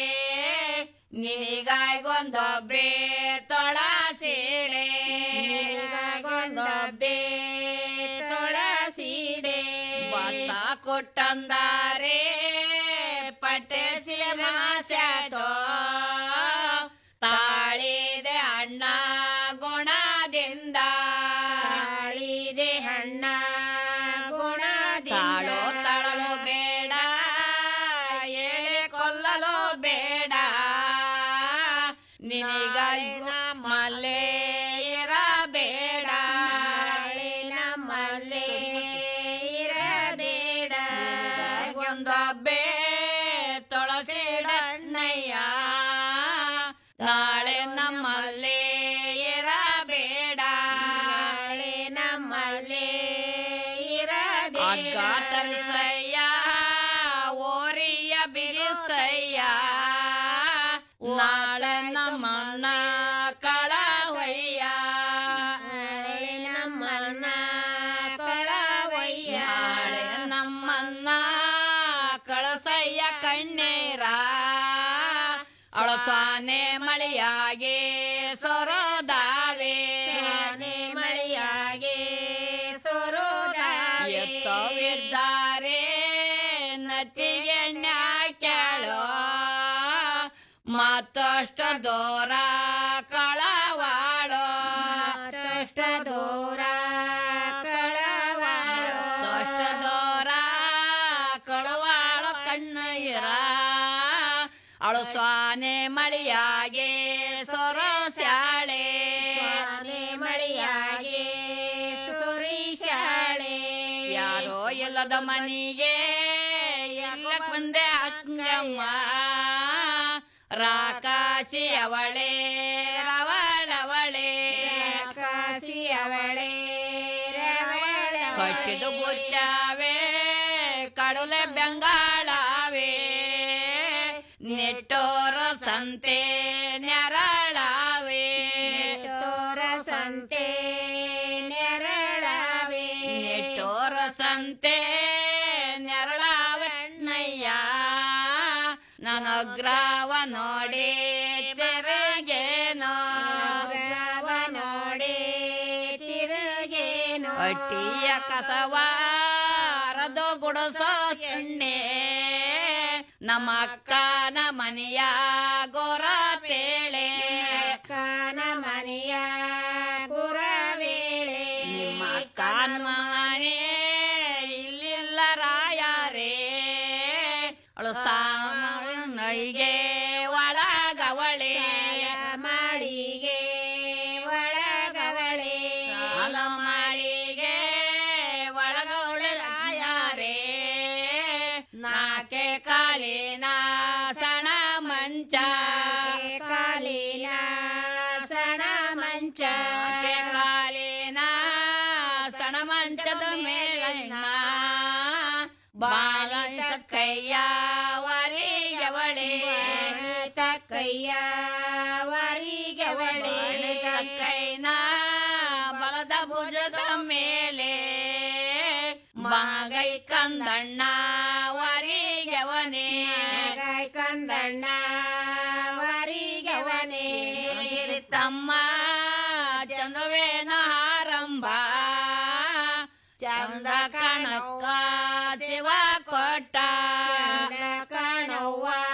ನಿನಿಗಾಯ್ಗೊಂದೊಬ್ಬೆ ತೊಳ ಸೀಡೆ ನಿನಿಗಾಯ್ಗೊಂದೊಬ್ಬೆ ತೊಳ ಸೀಡೆ ಭತ್ತ ಕೊಟ್ಟಂದಾರೆ ಪಟ್ಟೆ ಸಿಲಮಾಸ್ಯಾತೋ ತಾಳಿದೆ ಅಣ್ಣ ಗುಣದಿಂದ ತಾಳಿದೆ ಅಣ್ಣ ಗುಣದಿಂದ ತಾಳೋ ತಳಲು ಬೇಡ ಎಳೆ ಕೊಲ್ಲಲು ಬೇಡ ನಿನಗ ನಮ್ಮಲ್ಲೇ ಇರಬೇಡ ನಮ್ಮಲ್ಲೇ ಇರಬೇಡ ಒಂದೊಬ್ಬೆ ತೊಳಸಿಡಣ್ಣಯ್ಯ ನಾಳೆ ನಮ್ಮಲ್ಲೇ ಇರಬೇಡ ನಾಳೆ ನಮ್ಮಲ್ಲೇ ಇರಬೇಡ ಅಗ್ಗ ತರಿಸಯ್ಯ ಓರಿಯ ಬಿಗಿಸಯ್ಯ ನಾಳೆ ನಮ್ಮನ್ನ ಕಳವಯ್ಯ ನಾಳೆ ನಮ್ಮನ್ನ ಕಳವಯ್ಯ ನಾಳೆ ನಮ್ಮನ್ನ ಕಳಸಯ್ಯ ಕಣ್ಣೀರ ಅಳಸಾನೆ ಮಳೆಯಾಗೆ ಸೊರದಾವೆ ಮಳೆಯಾಗೆ ಸೊರದಾವೆ ಎತ್ತವಿದ್ದಾರೆ ನತಿಗೆ ನ್ಯಾಕ್ಯಾಳೋ ಮತ್ತಷ್ಟು ದೂರ ಕಳವಾಳೋ ಮತ್ತಷ್ಟು ದೂರ ಕಳವಾಳೋ ಮತ್ತಷ್ಟು ದೂರ ಕಳವಾಳೋ ಕಣ್ಣಯ್ಯರ ಅಳು ಸ್ವಾನೆ ಮಳಿಯಾಗೆ ಸೊರಸ್ಯಾಳೆ ಸ್ವಾನೆ ಮಳಿಯಾಗೆ ಸೊರಿಶಾಳೆ ಯಾರೋ ಇಲ್ಲದ ಮನಿಗೆ ಎಲ್ಲ ಕುಂದೆ ಹಂಗಮ್ಮ ರಾಕಾಸಿ ಅವಳೆ ರವಳವಳೆ ರಾಕಾಸಿ ಅವಳೆ ಕಟ್ಟಿದು ಬುಚ್ಚಾವೆ ಕಡಲೆ ಬೆಂಗಾಳಾವೆ ನೆಟ್ಟೋರ ಸಂತೆ ನೆರಳಾವೆ ನೆಟ್ಟೋರ ಸಂತೆ ನೆರಳಾವೆ ನೆಟ್ಟೋರ ಸಂತೆ ನೆರಳಾವಣ್ಣಯ್ಯ ನನಗ್ರಾವ ನೋಡಿ ತಿರುಗೇನೋ ಗ್ರಾವ ನೋಡಿ ತಿರುಗೇನೋ ಅಟ್ಟಿಯ ಕಸವಾರದು ಗುಡಸೋ ಎಣ್ಣೆ ನಮ್ಮ ಅಕ್ಕನ ಮನೆಯ ಗೋರ ಪೇಳೆ ಅಕ್ಕನ ಮನೆಯ ಗುರ ವೇಳೆ ನಿಮ್ಮ ಅಕ್ಕನ ಮನೆ ಇಲ್ಲಿಲ್ಲ ರಾಯಾರೇ ಮಂಚ ಕಾಲಿನ ಸಣ ಮಂಚದ ಮೇಲಿನ ಬಾಳ ಕೈಯ ವರಿಗವಳೆ ಕೈಯ ವರಿಗವಳೆ ಕೈನ ಬಲದ ಭುಜದ ಮೇಲೆ ಮಾಗೈ ಕಂದಣ್ಣ ವರಿಗವನೆ ಕಂದಣ್ಣ ವರಿಗವನೆ ತಮ್ಮ ಚಂದವೇನ ಆರಂಭ ಚಂದ ಕಣಕ್ಕ ಶಿವ ಕೊಟ್ಟ ಕಣವ್ವ